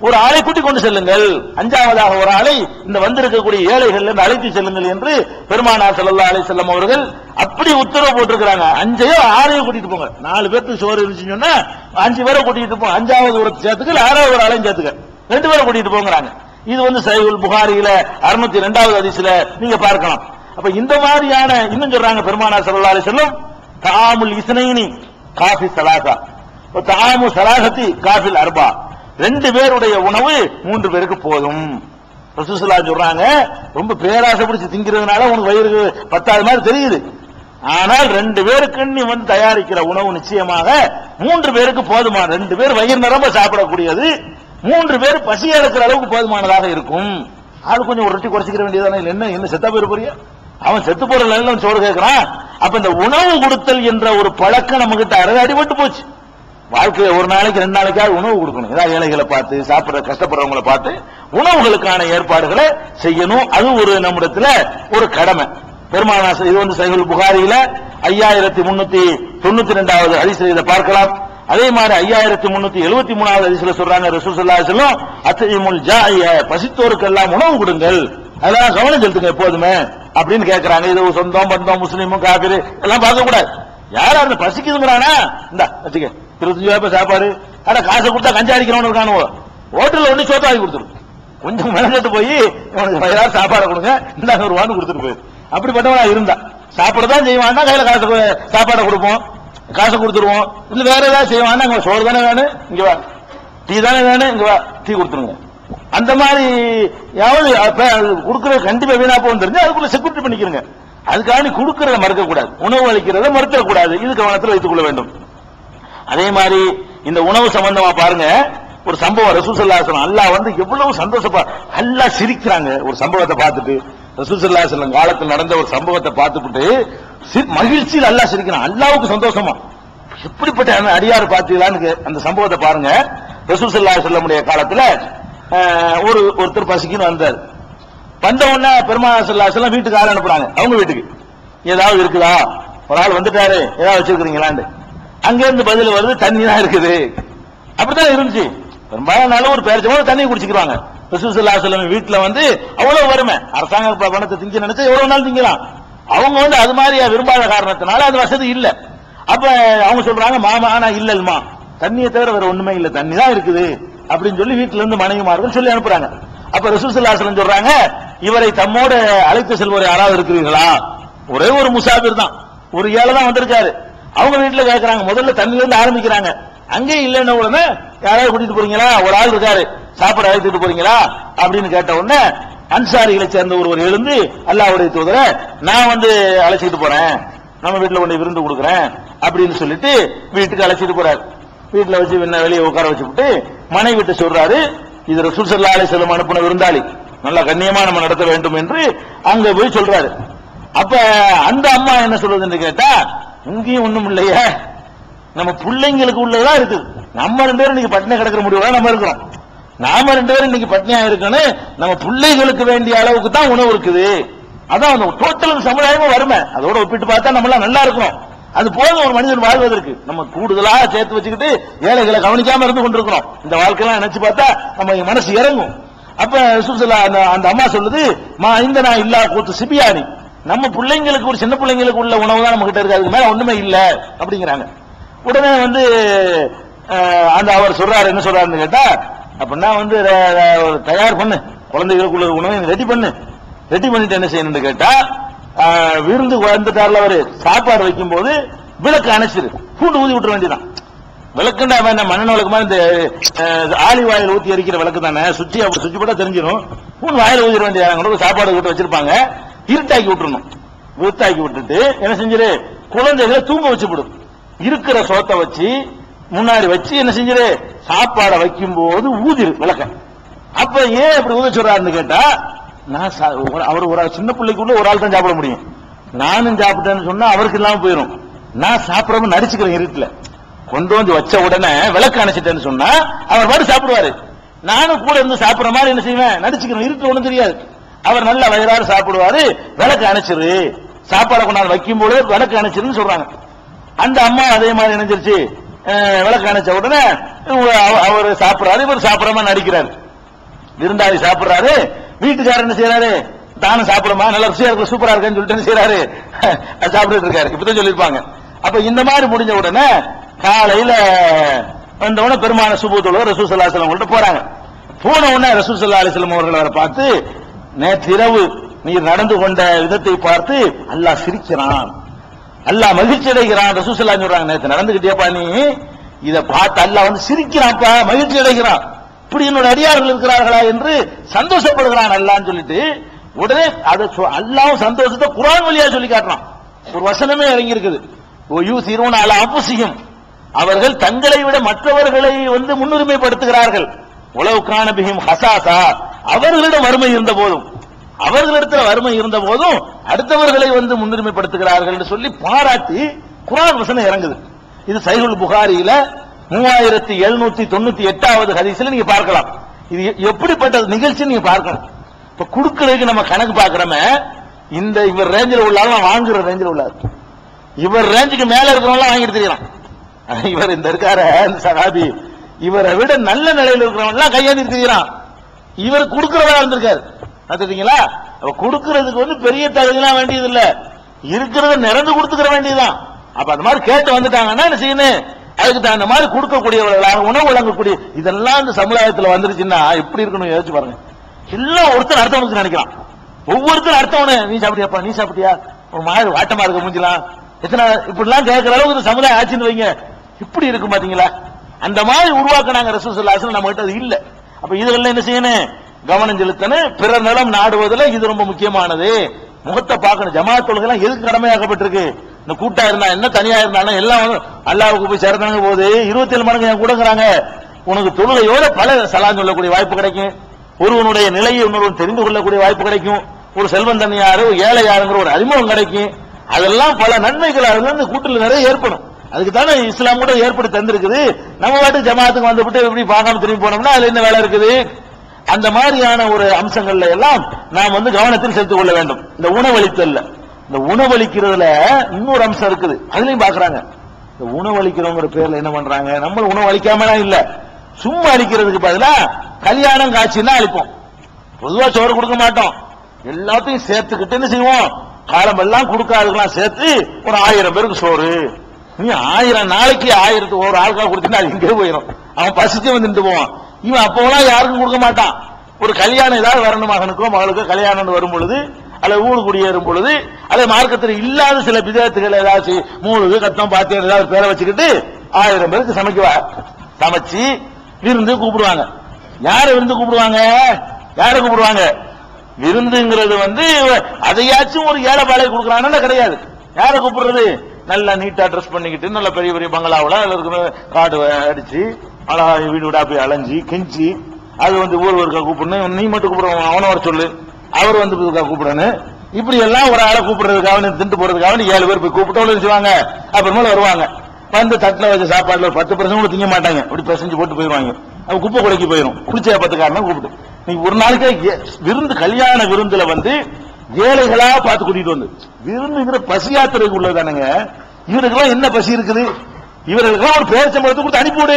ஒரு ஆளை கூட்டிக் கொண்டு செல்லுங்கள் அஞ்சாவதாக ஒரு ஆளை இந்த வந்திருக்கக்கூடிய ஏழைகள் என்று அழைத்து செல்லுங்கள் என்று பெருமானார் ஸல்லல்லாஹு அலைஹி வஸல்லம் அவர்கள் அப்படி உத்தரவு போட்டிருக்கிறாங்க அஞ்சையோ ஆறையோ கூட்டிட்டு போங்க நாலு பேருக்கு சோறு இருந்துச்சுன்னு சொன்னா அஞ்சு பேரை கூட்டிட்டு போங்க அஞ்சாவது ஒரு சேர்த்துக்க ஆறாவது ஒரு ஆளையும் சேர்த்துக்க ரெண்டு பேரை கூட்டிட்டு போங்கறாங்க இது வந்து சைகுல் புகாரியில அறுநூத்தி ரெண்டாவது அதிசல நீங்க பார்க்கலாம் அப்ப இந்த மாதிரியான இன்னும் சொல்றாங்க பெருமானார் ஸல்லல்லாஹு அலைஹி வஸல்லம் தாமுல் இஸ்னைனி காஃபி சலாசா தாமு சலாசத்தி காஃபில் அர்பா ரெண்டு பேருடைய உணவு மூன்று பேருக்கு போதும் ரசூசுல்லா சொல்றாங்க ரொம்ப பேராசை பிடிச்சு திங்கிறதுனால உனக்கு வயிறு பத்தாது மாதிரி தெரியுது ஆனால் ரெண்டு பேருக்கு நீ வந்து தயாரிக்கிற உணவு நிச்சயமாக மூன்று பேருக்கு போதுமா ரெண்டு பேர் வயிறு நிரம்ப சாப்பிடக்கூடியது மூன்று பேர் பசி எடுக்கிற அளவுக்கு போதுமானதாக இருக்கும் ஆள் கொஞ்சம் ஒரு ரொட்டி குறைச்சிக்கிற வேண்டியதானே இல்ல என்ன என்ன செத்தா போயிரு போறியா அவன் செத்து போற நிலையில சோறு கேட்கிறான் அப்ப இந்த உணவு கொடுத்தல் என்ற ஒரு பழக்கம் நம்ம கிட்ட அரை அடிபட்டு போச்சு வாழ்க்கையில ஒரு நாளைக்கு ரெண்டு நாளைக்காவது உணவு கொடுக்கணும் ஏதாவது ஏழைகளை பார்த்து சாப்பிடுற கஷ்டப்படுறவங்களை பார்த்து உணவுகளுக்கான ஏற்பாடுகளை செய்யணும் அது ஒரு நம்மிடத்துல ஒரு கடமை பெருமானாச இது வந்து சைகுல் புகாரியில ஐயாயிரத்தி முன்னூத்தி தொண்ணூத்தி ரெண்டாவது ஹதீஸ்ல இதை பார்க்கலாம் அதே மாதிரி ஐயாயிரத்தி முன்னூத்தி எழுபத்தி மூணாவது ஹதீஸ்ல சொல்றாங்க ரசூல் ஸல்லல்லாஹு அலைஹி வஸல்லம் அத்தீமுல் ஜாஇய பசித்தோருக்கெல்லாம் உணவு கொடுங்கள் அதெல்லாம் கவனம் செலுத்துங்க எப்போதுமே அப்படின்னு கேட்கறாங்க இது சொந்தம் பந்தம் முஸ்லீமும் காபிரு எல்லாம் பார்க்க கூடாது யாரா இருந்து பசிக்குதுங்கிறானா இந்த வச்சுக்க இருபத்தஞ்சு ரூபாய் சாப்பாடு ஆனா காசை கொடுத்தா கஞ்சா அடிக்கிறவனு இருக்கானோ ஹோட்டல்ல ஒண்ணு சோத்து வாங்கி கொடுத்துரும் கொஞ்சம் மெனக்கட்டு போய் இவனுக்கு வயிறார சாப்பாடு கொடுங்க இந்த ஒரு வான்னு கொடுத்துட்டு போயிரு அப்படிப்பட்டவனா இருந்தா சாப்பிட தான் செய்வான்னா கையில காசு கொ- சாப்பாடை கொடுப்போம் காசை கொடுத்துருவோம் இல்ல வேற ஏதாவது செய்வான்னா அங்க சோறு தானே வேணும் இங்க வா டீ தானே வேணும் இங்க வா டீ கொடுத்துருங்க அந்த மாதிரி யாவது அப்ப அது கொடுக்கறது கண்டிப்பா வீணா போகும் தெரிஞ்சு அதுக்குள்ள செக்யூரிட்டி பண்ணிக்கிறங்க அதுக்காக நீ கொடுக்கறத மறக்க கூடாது உணவு அளிக்கிறத மறுத்தர கூடாது இது கவனத்தில் வைத்துக் கொள்ள வேண்டும் அதே மாதிரி இந்த உணவு சம்பந்தமா பாருங்க ஒரு சம்பவம் ரசூசல்லாசலம் அல்லாஹ் வந்து எவ்வளவு சந்தோஷப்பா அல்லாஹ் சிரிக்கிறாங்க ஒரு சம்பவத்தை பார்த்துட்டு ரசூசல்லாசலம் காலத்தில் நடந்த ஒரு சம்பவத்தை பார்த்துட்டு சி- மகிழ்ச்சியில் அல்லாஹ் சிரிக்கிறான் அல்லாவுக்கு சந்தோஷமா எப்படிப்பட்ட அந்த அடியார் பார்த்தீங்களான்னு கே- அந்த சம்பவத்தை பாருங்க ரசூசல்லா செல்லமுடைய காலத்துல அஹ், ஒரு ஒருத்தர் பசிக்குன்னு வந்தார் வந்த உடனே பெருமாள் செல்லாம் வீட்டுக்கு ஆள் அனுப்புறாங்க அவங்க வீட்டுக்கு ஏதாவது இருக்குதா ஒரு ஆள் வந்துட்டாரு ஏதாவது வச்சிருக்கீங்களான்னு அங்க இருந்து பதில் வருது தண்ணி தான் இருக்குது அப்படித்தான் இருந்துச்சு பெரும்பாலும் நாளும் ஒரு பேரச்சமான தண்ணி குடிச்சுக்கிறாங்க ரசூலுல்லாஹி அலைஹி வீட்டுல வந்து அவ்வளவு வறுமை அரசாங்க ப- பணத்தை திங்க நினைச்சா எவ்வளவு நாள் திங்கலாம் அவங்க வந்து அது மாதிரி விரும்பாத காரணத்தினால அது வசதி இல்ல அப்ப அவங்க சொல்றாங்க மாமா ஆனா இல்லல்மா தண்ணியை தவிர வேற ஒண்ணுமே இல்ல தண்ணி தான் இருக்குது அப்படின்னு சொல்லி வீட்டுல இருந்து மனைவிமார்கள் சொல்லி அனுப்புறாங்க அப்ப ரசூலுல்லாஹி சொல்றாங்க இவரை தம்மோடு அழைத்து செல்வோர் யாராவது இருக்கிறீர்களா ஒரே ஒரு முசாபிர் தான் ஒரு ஏழை தான் வந்திருக்காரு அவங்க வீட்டுல கேக்குறாங்க முதல்ல தண்ணில இருந்து ஆரம்பிக்கிறாங்க அங்கே இல்லைன்ன உடனே யாராவது கூட்டிட்டு போறீங்களா ஒரு ஆள் இருக்காரு சாப்பிட அழைத்துட்டு போறீங்களா அப்படின்னு கேட்ட உடனே அன்சாரிகளை சேர்ந்த ஒருவர் எழுந்து அல்லாஹ்வுடைய தூதர நான் வந்து அழைச்சிட்டு போறேன் நம்ம வீட்டுல கொண்டு விருந்து கொடுக்குறேன் அப்படின்னு சொல்லிட்டு வீட்டுக்கு அழைச்சிட்டு போறாரு வீட்டுல வச்சு என்ன வெளியே உட்கார வச்சுட்டு மனைவி விட்டு சொல்றாரு இது ரசூல் ஸல்லல்லாஹு அலைஹி வஸல்லம் அனுப்பின விருந்தாளி நல்லா கண்ணியமா நம்ம நடத்த வேண்டும் என்று அங்க போய் சொல்றாரு அப்ப அந்த அம்மா என்ன சொல்றதுன்னு கேட்டா இங்கேயும் ஒண்ணும் இல்லையே நம்ம பிள்ளைங்களுக்கு உள்ளதா இருக்கு நம்ம ரெண்டு பேரும் இன்னைக்கு பட்டினி கிடக்கிற முடிவு நம்ம இருக்கிறோம் நாம ரெண்டு பேரும் இன்னைக்கு பட்டினியா இருக்கணும் நம்ம பிள்ளைகளுக்கு வேண்டிய அளவுக்கு தான் உணவு இருக்குது அதான் அந்த டோட்டல் சமுதாயமும் வறுமை அதோட ஒப்பிட்டு பார்த்தா நம்ம எல்லாம் நல்லா இருக்கணும் அது போதும் ஒரு மனிதன் வாழ்வதற்கு நம்ம கூடுதலா சேர்த்து வச்சுக்கிட்டு ஏழைகளை கவனிக்காம இருந்து கொண்டிருக்கிறோம் இந்த வாழ்க்கையெல்லாம் நினைச்சு பார்த்தா நம்ம மனசு இறங்கும் அப்ப சுசுலா அந்த அந்த அம்மா சொல்லுது மா இந்த நான் இல்லா கூத்து சிபியானி நம்ம பிள்ளைங்களுக்கு ஒரு சின்ன பிள்ளைங்களுக்கு உள்ள உணவு தான் நம்ம கிட்ட இருக்கு அதுக்கு மேல ஒண்ணுமே இல்ல அப்படிங்கிறாங்க உடனே வந்து அஹ், அந்த அவர் சொல்றாரு என்ன சொல்றாருன்னு கேட்டா அப்படின்னா வந்து ர- ர- ஒரு தயார் பண்ணு குழந்தைகளுக்குள்ள உணவை ரெடி பண்ணு ரெடி பண்ணிட்டு என்ன செய்யணும்னு கேட்டா அஹ், விருந்து வந்துட்டார்ல அவரு சாப்பாடு வைக்கும் போது விளக்கு அணைச்சிரு பூண்டு ஊதி விட்டுற வேண்டியதான் விளக்குண்டா அவன் என்ன மண்ணெண்ண விளக்கு மாதிரி இந்த அஹ், ஆலி வாயில் ஊத்தி எரிக்கிற விளக்கு தானே சுத்தி அப்படி சுத்தி போட்டா தெரிஞ்சிடும் பூண்டு வாயில ஊதிட வேண்டியது சாப்பாடு விட்டு வச்சிருப்பாங்க இருட்டாக்கி விட்டுறணும் இருட்டாக்கி விட்டுட்டு என்ன செஞ்சிரு குழந்தைகளை தூங்க வச்சு விடும் இருக்கிற சோத்தை வச்சு முன்னாடி வச்சு என்ன செஞ்சிரு சாப்பாடை வைக்கும் போது ஊதிரு விளக்க அப்ப ஏன் இப்படி ஊத சொல்றாருன்னு கேட்டா நான் சா- ஒரு- அவர் ஒரு ஆள் சின்ன பிள்ளைக்குள்ள ஒரு ஆள் தான் சாப்பிட முடியும் நானும் சாப்பிட்டேன்னு சொன்னா அவருக்கு இல்லாம போயிடும் நான் சாப்பிடாம நடிச்சுக்கிறேன் இருட்டுல கொண்டு வந்து வச்ச உடனே விளக்கு அணைச்சிட்டேன்னு சொன்னா அவர் பாட்டு சாப்பிடுவாரு நானும் கூட இருந்து சாப்பிடுற மாதிரி என்ன செய்வேன் நடிச்சுக்கிறேன் இருட்டுல ஒண்ணும் தெரியாது அவர் நல்ல வயிறாறு சாப்பிடுவாரு விளக்கு அணைச்சிரு சாப்பாடை கொண்டாந்து வைக்கும் போது விளக்கு அணைச்சிருன்னு சொல்றாங்க அந்த அம்மா அதே மாதிரி நினைச்சிருச்சு அஹ், விளக்கு அணைச்ச உடனே அவர் சாப்பிடுறாரு இவர் சாப்பிடுற மாதிரி நடிக்கிறாரு விருந்தாளி சாப்பிடுறாரு வீட்டுக்காரர் என்ன செய்யறாரு தானும் சாப்பிடுமா நல்ல ருசியா இருக்கு சூப்பரா இருக்குன்னு சொல்லிட்டு என்ன செய்யறாரு அது சாப்பிட்டுட்டு இருக்காரு இப்பதான் சொல்லிருப்பாங்க அப்ப இந்த மாதிரி முடிஞ்ச உடனே காலையில வந்த உடனே பெருமான சுபூத்தோட ரசூசல்லா செல்லம் போறாங்க போன உடனே ரசூசல்லா அலிஸ்லம் அவர்கள் அவரை பார்த்து நேற்றிரவு நீர் நடந்து கொண்ட விதத்தை பார்த்து அல்லாஹ் சிரிக்கிறான் அல்லாஹ் மகிழ்ச்சி அடைகிறான் ரசூசல்லா சொல்றாங்க நேத்து நடந்துகிட்டியப்பா நீ இத பார்த்து அல்லாஹ் வந்து சிரிக்கிறான்ப்பா மகிழ்ச்சி அடைகிறான் இப்படி என்னோட அடியார்கள் இருக்கிறார்களா என்று சந்தோஷப்படுகிறான் அல்லான்னு சொல்லிட்டு உடனே அதை சொ- அல்லாஹ்வும் சந்தோஷத்தை குரான் வழியா சொல்லி காட்டுறான் ஒரு வசனமே இறங்கி இருக்குது ஓ யூ சிறுவன அல அப்புசியும் அவர்கள் தங்களை விட மற்றவர்களை வந்து முன்னுரிமைப்படுத்துகிறார்கள் உளவு காணபியும் ஹசாசா அவர்களிடம் வறுமை இருந்த போதும் அவர்களிடத்தில் வறுமை இருந்த போதும் அடுத்தவர்களை வந்து முன்னுரிமைப்படுத்துகிறார்கள் என்று சொல்லி பாராட்டி குரான் வசனம் இறங்குது இது சைகுல் புகாரியில மூவாயிரத்தி எழுநூத்தி தொண்ணூத்தி எட்டாவது ஹதீஸ்ல நீங்க பார்க்கலாம் இது எ- எப்படிப்பட்ட நிகழ்ச்சி நீங்க பார்க்கணும் இப்ப குடுக்கறதுக்கு நம்ம கணக்கு பார்க்கிறோமே இந்த இவர் ரேஞ்சில் உள்ளாலும் வாங்குற ரேஞ்சில் உள்ளார் இவர் ரேஞ்சுக்கு மேல இருக்கிறவங்க வாங்கிட்டு தெரியலாம் இவர் இந்த இருக்கார இந்த சகாபி இவரை விட நல்ல நிலையில் இருக்கிறவங்க எல்லாம் கையேந்தி தெரியலாம் இவர் கொடுக்கிறதா இருந்திருக்காரு பார்த்துட்டீங்களா அப்ப கொடுக்கிறதுக்கு வந்து பெரிய தகுதிலாம் வேண்டியது இல்ல இருக்கிறத நிறந்து கொடுத்துக்கிற வேண்டியதுதான் அப்ப அந்த மாதிரி கேட்டு வந்துட்டாங்கன்னா என்ன செய்யணும் அதுக்கு தகுந்த மாதிரி கொடுக்கக்கூடியவர்களாக உணவு வழங்கக்கூடிய இதெல்லாம் இந்த சமுதாயத்துல வந்துருச்சுன்னா எப்படி இருக்கணும் யோசிச்சு பாருங்க எல்லாம் ஒருத்தர் அடுத்தவனுக்கு நினைக்கிறான் ஒவ்வொருத்தரும் அடுத்தவனு நீ சாப்பிட்டியாப்பா நீ சாப்பிட்டியா ஒரு மாதிரி வாட்டமா இருக்க மூஞ்சிலாம் எத்தனை இப்படிலாம் கேட்கிற அளவுக்கு இந்த சமுதாயம் ஆச்சுன்னு வைங்க இப்படி இருக்கும் பாத்தீங்களா அந்த மாதிரி உருவாக்குனாங்க ரசூசல்லாசன் நம்ம கிட்ட அது இல்ல அப்ப இதுல என்ன செய்யணும் கவனம் செலுத்தணும் பிறர் நலம் நாடுவதில் இது ரொம்ப முக்கியமானது முகத்தை பார்க்கணும் ஜமாத் தொழுகைலாம் எதுக்கு கடமையாக்கப்பட்டிருக்கு இந்த கூட்டா இருந்தா என்ன தனியா இருந்தாலும் எல்லாம் வந்து அல்லாவுக்கு போய் சேர்ந்தாங்க போது இருபத்தி ஏழு மடங்கு என் கூடங்கிறாங்க உனக்கு தொழுகையோட பல சலான் சொல்லக்கூடிய வாய்ப்பு கிடைக்கும் ஒருவனுடைய நிலையை இன்னொருவன் தெரிந்து கொள்ளக்கூடிய வாய்ப்பு கிடைக்கும் ஒரு செல்வந்தன் யாரு ஒரு ஏழை யாருங்கிற ஒரு அறிமுகம் கிடைக்கும் அதெல்லாம் பல நன்மைகள் அதுல இருந்து கூட்டுல நிறைய ஏற்படும் அதுக்கு தானே இஸ்லாம் கூட ஏற்படுத்தி தந்திருக்குது நம்ம பாட்டு ஜமாத்துக்கு வந்துவிட்டு இப்படி பார்க்காம திரும்பி போனோம்னா அதுல என்ன வேலை இருக்குது அந்த மாதிரியான ஒரு அம்சங்கள்ல எல்லாம் நாம் வந்து கவனத்தில் செலுத்திக் கொள்ள வேண்டும் இந்த உணவளித்தல்ல இந்த உணவளிக்கிறதுல இன்னொரு அம்சம் இருக்குது அதுலயும் பாக்குறாங்க இந்த உணவளிக்கிறவங்கிற பேர்ல என்ன பண்றாங்க நம்ம உணவளிக்காமலாம் இல்ல சும்மா அளிக்கிறதுக்கு பதிலா கல்யாணம் காட்சின்னா அளிப்போம் பொதுவா சோறு கொடுக்க மாட்டோம் எல்லாத்தையும் சேர்த்துக்கிட்டு என்ன செய்வோம் காலம் எல்லாம் கொடுக்காதுக்கெல்லாம் சேர்த்து ஒரு ஆயிரம் பேருக்கு சோறு நீ ஆயிரம் நாளைக்கு ஆயிரத்துக்கு ஒரு ஆளுக்கா கொடுத்தீங்கன்னா அது இங்கே போயிடும் அவன் பசிச்சு வந்து நின்று போவான் இவன் அப்போலாம் யாருக்கும் கொடுக்க மாட்டான் ஒரு கல்யாணம் ஏதாவது வரணும் மகனுக்கோ மகளுக்கோ கல்யாணம் வரும் பொழுது அல்லது ஊடு குடியேறும் பொழுது அல்லது மார்க்கத்தில் இல்லாத சில விதத்துகள் ஏதாச்சும் மூழுகு கத்தம் பாத்தியம் ஏதாவது பேரை வச்சுக்கிட்டு ஆயிரம் பேருக்கு சமைக்குவா சமைச்சு விருந்து கூப்பிடுவாங்க யாரை விருந்து கூப்பிடுவாங்க யாரை கூப்பிடுவாங்க விருந்துங்கிறது வந்து அதையாச்சும் ஒரு ஏழை பாலை கொடுக்குறாங்கன்னா கிடையாது யாரை கூப்பிடுறது நல்லா நீட்டா ட்ரெஸ் பண்ணிக்கிட்டு நல்ல பெரிய பெரிய பங்களாவில் அதுல இருக்கிற காடு அடிச்சு அழகா வீடு வீடா போய் அலைஞ்சி கெஞ்சி அது வந்து ஊர் ஒருக்கா கூப்பிடணும் நீ மட்டும் கூப்பிடுவோம் அவனை வர சொல்லு அவர் வந்து இதுக்கா கூப்பிடணும் இப்படி எல்லாம் ஒரு ஆளை கூப்பிடுறதுக்காக நீ திண்டு போறதுக்காக நீ ஏழு பேர் போய் கூப்பிட்டோம்னு வச்சுவாங்க அப்புறமேல வருவாங்க வந்து தட்டுல வச்ச சாப்பாடுல ஒரு பத்து பர்சன்ட் கூட திங்க மாட்டாங்க அப்படி பிசைஞ்சு போட்டு போயிருவாங்க அவன் குப்பை குடைக்கு போயிடும் குளிச்ச பத்துக்காரனா கூப்பிட்டு நீ ஒரு நாளைக்கே ஏ- விருந்து கல்யாண விருந்துல வந்து ஏழைகளா பார்த்து கூட்டிட்டு வந்து விருந்துங்கிற பசி யாத்திரைக்கு உள்ளதானுங்க இவருக்கெல்லாம் என்ன பசி இருக்குது இவர்களுக்கெல்லாம் ஒரு பேரச்சம்பளத்தை கொடுத்து அனுப்பிவிடு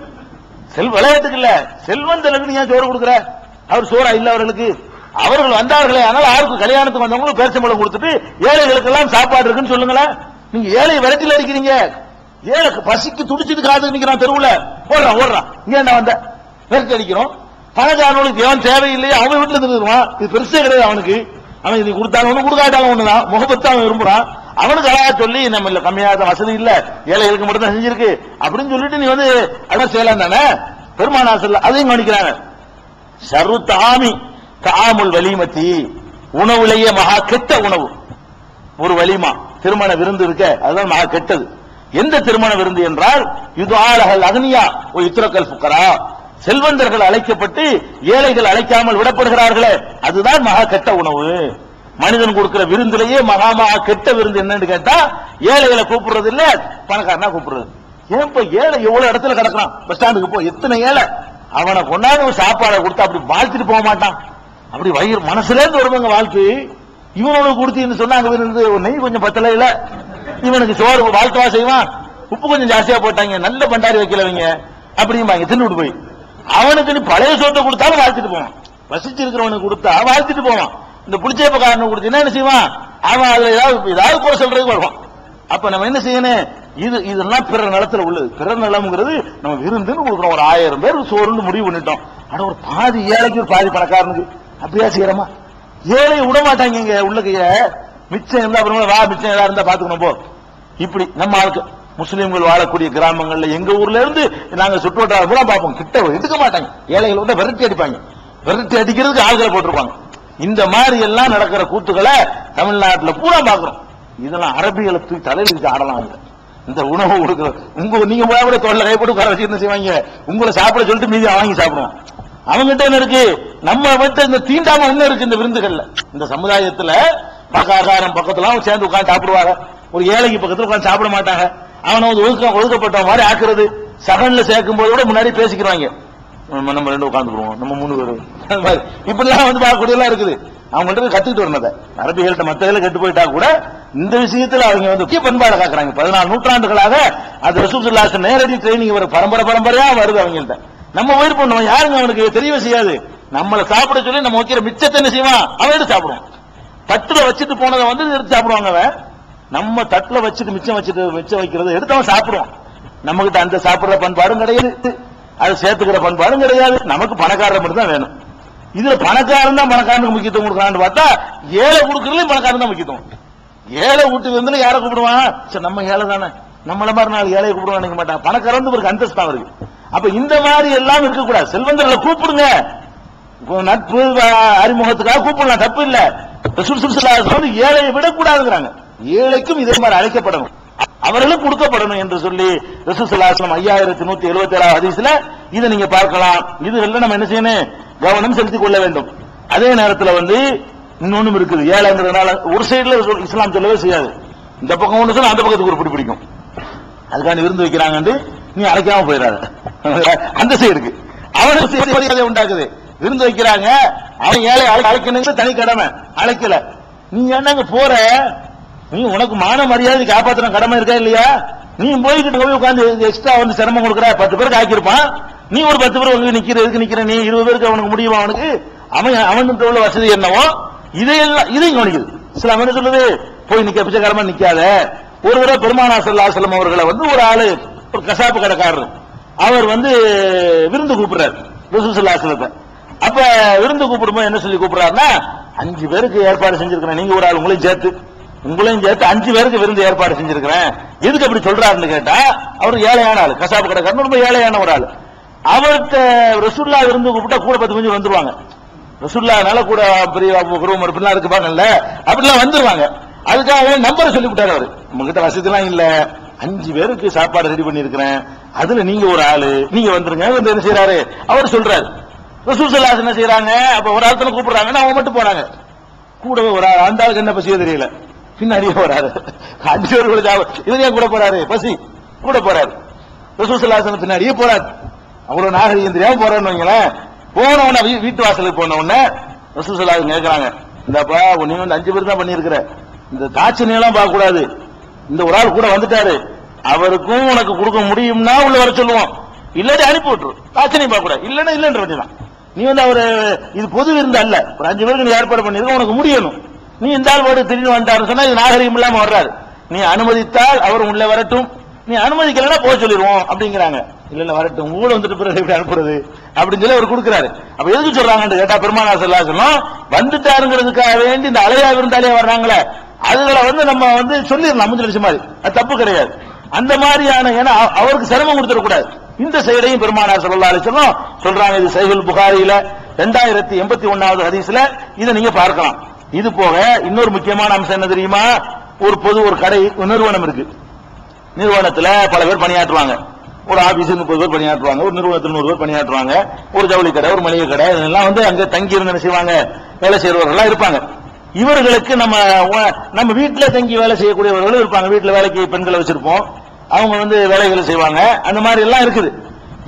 செல் விளையாட்டுக்கு இல்ல செல்வந்தனுக்கு நீ ஏன் சோறு கொடுக்குற அவர் சோறா இல்ல அவர்களுக்கு அவர்கள் வந்தார்களே ஆனால் யாருக்கு கல்யாணத்துக்கு வந்தவங்களுக்கு பேரச்சம்பளம் கொடுத்துட்டு ஏழைகளுக்கு எல்லாம் சாப்பாடு இருக்குன்னு சொல்லுங்களேன் நீங்க ஏழை விரட்டில அடிக்கிறீங்க ஏழை பசிக்கு துடிச்சிட்டு காது நிக்கிறான் தெருவுல ஓடுறான் ஓடுறான் இங்க என்ன வந்த விரட்டி அடிக்கிறோம் பணக்காரனுக்கு எவன் தேவையில்லையே அவன் வீட்டுல இருந்துருவான் இது பெருசே கிடையாது அவனுக்கு அவன் இது கொடுத்தாலும் ஒண்ணு கொடுக்காட்டாலும் ஒண்ணுதான் முகப்பத்து அவன் விரும்புறான் அவனுக்கு அழகா சொல்லி நம்ம இல்ல கம்மியாத வசதி இல்ல ஏழைகளுக்கு மட்டும் தான் செஞ்சிருக்கு அப்படின்னு சொல்லிட்டு நீ வந்து அதான் செய்யலாம் தானே பெருமானாசல்ல அதையும் கவனிக்கிறாங்க சரு தாமி தாமுல் வலிமத்தி உணவுலேயே மகா கெட்ட உணவு ஒரு வலிமா திருமண விருந்து இருக்க அதுதான் மகா கெட்டது எந்த திருமண விருந்து என்றால் இது ஆளகள் அகனியா ஓ இத்திரக்கல் புக்கரா செல்வந்தர்கள் அழைக்கப்பட்டு ஏழைகள் அழைக்காமல் விடப்படுகிறார்களே அதுதான் மகா கெட்ட உணவு மனிதன் கொடுக்கிற விருந்திலேயே மகா மகா கெட்ட விருந்து என்னன்னு கேட்டா ஏழைகளை கூப்பிடுறது இல்ல பணக்காரனா கூப்பிடுறது ஏன் இப்ப ஏழை எவ்வளவு இடத்துல கிடக்குறான் பஸ் ஸ்டாண்டுக்கு போ எத்தனை ஏழை அவனை கொண்டாந்து ஒரு சாப்பாடை கொடுத்து அப்படி வாழ்த்திட்டு போக மாட்டான் அப்படி வயிறு மனசுல இருந்து வருவாங்க வாழ்க்கை இவனோட கொடுத்தீங்கன்னு சொன்னா அங்க இருந்து ஒரு நெய் கொஞ்சம் பத்தல இல்ல இவனுக்கு சோறு வாழ்த்தவா செய்வான் உப்பு கொஞ்சம் ஜாஸ்தியா போட்டாங்க நல்ல பண்டாரி வைக்கலவங்க அப்படிம்பாங்க தின்னுட்டு போய் அவனுக்கு நீ பழைய சோத்தை கொடுத்தாலும் வாழ்த்துட்டு போவான் வசிச்சிருக்கிறவனுக்கு கொடுத்தா வாழ்த்துட்டு போவான் இந்த புளிச்சேப்பக்காரனுக்கு கொடுத்தீங்கன்னா என்ன செய்வான் அவன் அதுல ஏதாவது ஏதாவது குறை சொல்றதுக்கு வருவான் அப்ப நம்ம என்ன செய்யணும் இது இதெல்லாம் பிற நிலத்துல உள்ளது பிற நிலம்ங்கிறது நம்ம விருந்துன்னு கொடுக்குறோம் ஒரு ஆயிரம் பேர் சோறுன்னு முடிவு பண்ணிட்டோம் ஆனா ஒரு பாதி ஏழைக்கு ஒரு பாதி பணக்காரனுக்கு அப்படியா செய்யறோமா ஏழை விட மாட்டாங்க இங்க உள்ளக்கைய மிச்சம் இருந்தா அப்புறமா வா மிச்சம் ஏதா இருந்தா பாத்துக்கணும் போ இப்படி நம்ம ஆளுக்கு முஸ்லீம்கள் வாழக்கூடிய கிராமங்கள்ல எங்க ஊர்ல இருந்து நாங்க சுற்றுவட்டாரம் பூரா பார்ப்போம் கிட்ட எடுக்க மாட்டாங்க ஏழைகள் வந்து விரட்டி அடிப்பாங்க விரட்டி அடிக்கிறதுக்கு ஆள்களை போட்டிருப்பாங்க இந்த மாதிரி எல்லாம் நடக்கிற கூத்துக்களை தமிழ்நாட்டுல பூரா பாக்குறோம் இதெல்லாம் அரபிகளை தூக்கி தலையில வச்சு ஆடலாம் இங்க. இந்த உணவு கொடுக்குற உங்க நீங்க போய் கூட தோல்ல கைப்பட்டு உட்கார வச்சு என்ன செய்வாங்க உங்களை சாப்பிட சொல்லிட்டு மீதி வாங்கி சாப்பிடுவோம் அவங்ககிட்ட என்ன இருக்கு நம்ம வந்து இந்த தீண்டாம என்ன இருக்கு இந்த விருந்துகள்ல இந்த சமுதாயத்துல பக்காகாரம் பக்கத்துல அவங்க சேர்ந்து உட்கார்ந்து சாப்பிடுவாங்க ஒரு ஏழைக்கு பக்கத்துல உட்கார்ந்து சாப்பிட மாட்டாங்க அவனை வந்து ஒதுக்க ஒதுக்கப்பட்ட மாதிரி ஆக்குறது சகன்ல சேர்க்கும் போது கூட முன்னாடி பேசிக்கிறாங்க நம்ம நம்ம ரெண்டு உட்காந்துக்குருவோம் நம்ம மூணு பேரும் அது மாதிரி இப்படிலாம் வந்து பார்க்கக்கூடியலாம் இருக்குது அவங்கள்ட்ட கத்துக்கிட்டு வரணும் அரபிகள்கிட்ட மத்த இதுல கெட்டு போயிட்டா கூட இந்த விஷயத்துல அவங்க வந்து முக்கிய பண்பாடை காக்குறாங்க பதினாலு நூற்றாண்டுகளாக அது ரசூசுல்லாஸ் நேரடி ட்ரைனிங் வரும் பரம்பரை பரம்பரையா வருது அவங்கள்ட்ட நம்ம உயிர் பண்ணுவோம் யாருங்க அவனுக்கு தெரியவே செய்யாது நம்மளை சாப்பிட சொல்லி நம்ம வைக்கிற மிச்சத்தை என்ன செய்வான் அவன் எடுத்து சாப்பிடுவான் தட்டுல வச்சுட்டு போனதை வந்து எடுத்து சாப்பிடுவாங்க அவன் நம்ம தட்டுல வச்சுட்டு மிச்சம் வச்சுட்டு மிச்சம் வைக்கிறத எடுத்து அவன் சாப்பிடுவான் நம்ம கிட்ட அந்த சாப்பிடுற பண்பாடும் கிடையாது அதை சேர்த்துக்கிற பண்பாடும் கிடையாது நமக்கு பணக்காரர் மட்டும் தான் வேணும் இதுல பணக்காரன் தான் பணக்காரனுக்கு முக்கியத்துவம் கொடுக்கறான்னு பார்த்தா ஏழை கொடுக்கறதுலயும் பணக்காரன் தான் முக்கியத்துவம் ஏழை வீட்டுக்கு வந்து யாரை கூப்பிடுவான் சரி நம்ம ஏழை தானே நம்மள மாதிரி நாலு ஏழையை கூப்பிடுவான் நினைக்க மாட்டான் பணக்காரன் வந்து ஒரு அந்தஸ்து தான் இருக்கு அப்ப இந்த மாதிரி எல்லாம் இருக்கக்கூடாது செல்வந்தர்களை கூப்பிடுங்க இப்போ நட்பு வ- அறிமுகத்துக்காக கூப்பிடலாம் தப்பு இல்ல ரசூல் ஸல்லல்லாஹு அலைஹி வஸல்லம் ஏழையை விடக்கூடாதுங்கிறாங்க ஏழைக்கும் இதே மாதிரி அழைக்கப்படணும் அவர்களும் கொடுக்கப்படணும் என்று சொல்லி ரசூல் ஸல்லல்லாஹு அலைஹி வஸல்லம் ஐயாயிரத்தி நூத்தி எழுபத்தி ஏழாவது ஹதீஸ்ல இதை நீங்க பார்க்கலாம் இதுகள்ல நம்ம என்ன செய்யணும் கவனம் செலுத்திக் கொள்ள வேண்டும் அதே நேரத்துல வந்து இன்னொன்னும் இருக்குது ஏழைங்கிறதுனால ஒரு சைடுல இஸ்லாம் சொல்லவே செய்யாது இந்த பக்கம் ஒண்ணு சொன்னா அந்த பக்கத்துக்கு ஒரு பிடி பிடிக்கும் அதுக்காண்டி விருந்து வைக்கிறாங்கன்னு நீ அழைக்காம போயிடாத அந்த சைடுக்கு அவனுக்கு செய்தி மரியாதை உண்டாக்குது விருந்து வைக்கிறாங்க அவன் ஏழை அழை- அழைக்கணுங்கிறது தனி கடமை அழைக்கல நீ என்னங்க போற நீ உனக்கு மான மரியாதை காப்பாத்துற கடமை இருக்கா இல்லையா நீ போய்கிட்டு போய் உட்காந்து எக்ஸ்ட்ரா வந்து சிரமம் கொடுக்குற பத்து பேருக்கு ஆக்கியிருப்பான் நீ ஒரு பத்து பேர் வந்து நிக்கிற எதுக்கு நிக்கிற நீ இருபது பேருக்கு அவனுக்கு முடியுமா அவனுக்கு அவன் அவனுக்கு உள்ள வசதி என்னவோ இதையெல்லாம் இதையும் கவனிக்குது சில அவன் சொல்லுது போய் நிக்க பிச்சைக்காரமா நிக்காத ஒரு தடவை பெருமானா சல்லா செல்லம் அவர்களை வந்து ஒரு ஆளு ஒரு கசாப்பு கடைக்காரர் அவர் வந்து விருந்து கூப்பிடுறாரு ரசூசல்லாசலத்தை அப்ப விருந்து கூப்பிடும்போது என்ன சொல்லி கூப்பிடுறாருன்னா அஞ்சு பேருக்கு ஏற்பாடு செஞ்சிருக்கிறேன் நீங்க ஒரு ஆள் உங்களையும் சேர்த்து உங்களையும் சேர்த்து அஞ்சு பேருக்கு விருந்து ஏற்பாடு செஞ்சிருக்கிறேன் எதுக்கு அப்படி சொல்றாருன்னு கேட்டா அவர் ஏழையான ஆளு கசாப்பு கடைக்காரன் ரொம்ப ஏழையான ஒரு ஆளு அவர்கிட்ட ரசூல்லா விருந்து கூப்பிட்டா கூட பத்து கொஞ்சம் வந்துருவாங்க ரசூல்லானால கூட பெரிய குருவம் அப்படிலாம் இருக்கு பாருங்கல்ல அப்படிலாம் வந்துருவாங்க அதுக்காக நம்பரை சொல்லி விட்டாரு அவரு நம்ம கிட்ட வசதிலாம் இல்ல அஞ்சு பேருக்கு சாப்பாடு ரெடி பண்ணிருக்கிறேன் அதுல நீங்க ஒரு ஆளு நீங்க வந்துருங்க வந்து என்ன செய்யறாரு அவர் சொல்றாரு ரசூல் சல்லாஸ் என்ன செய்யறாங்க அப்ப ஒரு ஆளத்துல கூப்பிடுறாங்கன்னா அவங்க மட்டும் போறாங்க கூடவே ஒரு ஆள் அந்த ஆளுக்கு என்ன பசியோ தெரியல பின்னாடியே போறாரு அஞ்சு பேர் கூட சாப்பிட இதுலயே கூட போறாரு பசி கூட போறாரு ரசூல் சல்லாசன் பின்னாடியே போறாரு அவ்வளவு நாகரிகம் தெரியாம போறேன்னு வைங்களேன் போன உடனே வீ- வீட்டு வாசலுக்கு போன உடனே ரசூல் சல்லாசன் கேட்கறாங்க இந்தப்பா நீ வந்து அஞ்சு பேர் தான் பண்ணியிருக்கிற இந்த தாட்சணியெல்லாம் பார்க்க கூடாது இந்த ஒரு ஆள் கூட வந்துட்டாரு அவருக்கும் உனக்கு கொடுக்க முடியும்னா உள்ள வர சொல்லுவோம் இல்லாட்டி அனுப்பி விட்டுரு தாட்சணியம் பார்க்க கூடாது இல்லைன்னா இல்லைன்ற வேண்டியதான் நீ வந்து அவரு இது பொது விருந்து அல்ல ஒரு அஞ்சு பேருக்கு நீ ஏற்பாடு பண்ணிருக்க உனக்கு முடியணும் நீ இந்த ஆள் பாட்டு திடீர்னு வந்துட்டாருன்னு சொன்னா இது நாகரிகம் இல்லாம வர்றாரு நீ அனுமதித்தால் அவர் உள்ள வரட்டும் நீ அனுமதிக்கலன்னா போக சொல்லிடுவோம் அப்படிங்கிறாங்க இல்ல இல்ல வரட்டும் ஊழ வந்துட்டு பிறகு எப்படி அனுப்புறது அப்படின்னு சொல்லி அவர் கொடுக்குறாரு அப்ப எதுக்கு சொல்றாங்கன்னு கேட்டா பெருமானா சொல்லா சொல்லும் வந்துட்டாருங்கிறதுக்காக வேண்டி இந்த அலையா விருந்தாலே வர்றாங்களே அதுகளை வந்து நம்ம வந்து சொல்லிடலாம் முந்தின நிமிஷம் மாதிரி அது தப்பு கிடையாது அந்த மாதிரியான ஏன்னா அவ- அவருக்கு சிரமம் கொடுத்துடக்கூடாது இந்த செயலையும் பெருமானார் ஸல்லல்லாஹு அலைஹி வஸல்லம் சொல்றாங்க இது சைகுல் புகாரியில ரெண்டாயிரத்தி எண்பத்தி ஒன்னாவது ஹதீஸ்ல இதை நீங்க பார்க்கலாம் இது போக இன்னொரு முக்கியமான அம்சம் என்ன தெரியுமா ஒரு பொது ஒரு கடை ஒரு நிறுவனம் இருக்கு நிறுவனத்துல பல பேர் பணியாற்றுவாங்க ஒரு ஆபீஸ் முப்பது பேர் பணியாற்றுவாங்க ஒரு நிறுவனத்தில் நூறு பேர் பணியாற்றுவாங்க ஒரு ஜவுளி கடை ஒரு மளிகை கடை இதெல்லாம் வந்து அங்க தங்கி இருந்து என்ன செய்வாங்க வேலை செய்யறவர்கள் இருப்பாங்க இவர்களுக்கு நம்ம உ- நம்ம வீட்டுல தங்கி வேலை செய்யக்கூடியவர்களும் இருப்பாங்க வீட்டுல வேலைக்கு பெண்களை வச்சிருப்போம் அவங்க வந்து வேலைகளை செய்வாங்க அந்த மாதிரி எல்லாம் இருக்குது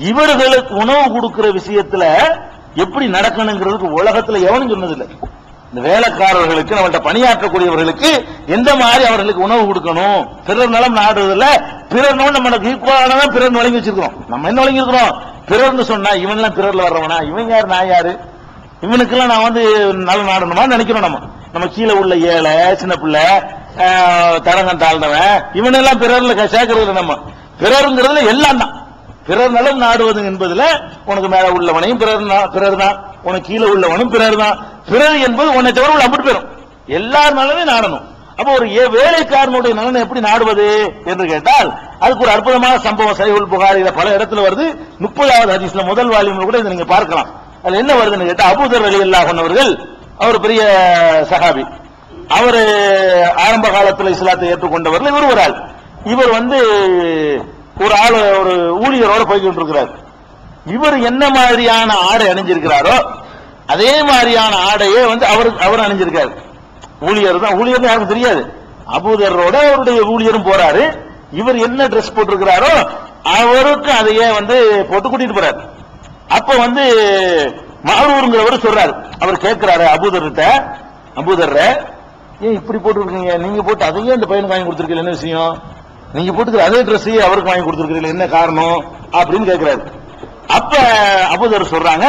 இவர்களுக்கு உணவு கொடுக்கிற விஷயத்துல எப்படி நடக்கணுங்கிறதுக்கு உலகத்துல எவனும் சொன்னதில்லை இந்த வேலைக்காரர்களுக்கு நம்மள்ட்ட பணியாற்றக்கூடியவர்களுக்கு எந்த மாதிரி அவர்களுக்கு உணவு கொடுக்கணும் பிறர் நலம் நாடுறதுல பிறர் நலம் நம்மளுக்கு ஈக்குவலான தான் பிறர் வழங்கி வச்சிருக்கிறோம் நம்ம என்ன வழங்கி இருக்கிறோம் பிறர்னு சொன்னா இவன்லாம் பிறர்ல வர்றவனா இவன் யாரு நான் யாரு இவனுக்கெல்லாம் நான் வந்து நல்ல நாடணுமா நினைக்கிறோம் நம்ம நம்ம கீழே உள்ள ஏழை சின்ன பிள்ளை ஆஹ், தரங்கன் தாழ்ந்தவன் இவனெல்லாம் பிறர்ல க- சேர்க்கறது இல்ல நம்ம பிறருங்கிறதுல எல்லாம் தான் பிறர் நலம் நாடுவது என்பதுல உனக்கு மேல உள்ளவனையும் பிறர் நா- பிறர் தான் உனக்கு கீழே உள்ளவனும் பிறர் தான் பிறர் என்பது உன்னை தவிர உள்ள அப்படி பெறும் எல்லார் நலமே நாடணும் அப்போ ஒரு ஏ- வேலைக்காரனுடைய நலனை எப்படி நாடுவது என்று கேட்டால் அதுக்கு ஒரு அற்புதமான சம்பவம் சைகுல் புகாரில பல இடத்துல வருது முப்பதாவது ஹதீஸ்ல முதல் வால்யூம்ல கூட இதை நீங்க பார்க்கலாம் அதுல என்ன வருதுன்னு கேட்டா அபூதர் அலி அல்லாஹ் அவர்கள் அவர் பெரிய சஹாபி அவர் ஆரம்ப காலத்துல இஸ்லாத்தை ஏற்றுக்கொண்டவர்கள் இவர் ஒரு ஆள் இவர் வந்து ஒரு ஆள் ஒரு ஊழியரோட போய்கிட்டு இருக்கிறார் இவர் என்ன மாதிரியான ஆடை அணிஞ்சிருக்கிறாரோ அதே மாதிரியான ஆடையே வந்து அவர் அவர் அணிஞ்சிருக்காரு ஊழியர் தான் ஊழியர் யாருக்கும் தெரியாது அபூதரோட அவருடைய ஊழியரும் போறாரு இவர் என்ன Dress போட்டிருக்கிறாரோ அவருக்கு அதையே வந்து போட்டு கூட்டிட்டு போறாரு அப்ப வந்து மாரூருங்கிறவர் சொல்றாரு அவர் கேட்கிறாரு அபூதர்கிட்ட அபூதர்ற ஏன் இப்படி போட்டுருக்கீங்க நீங்க போட்டு அதையே இந்த பையனுக்கு வாங்கி கொடுத்துருக்கீங்க என்ன விஷயம் நீங்க போட்டுக்கிற அதே Dress அவருக்கு வாங்கி கொடுத்துருக்கீங்க என்ன காரணம் அப்படின்னு கேட்கிறாரு அப்ப அபூதர் சொல்றாங்க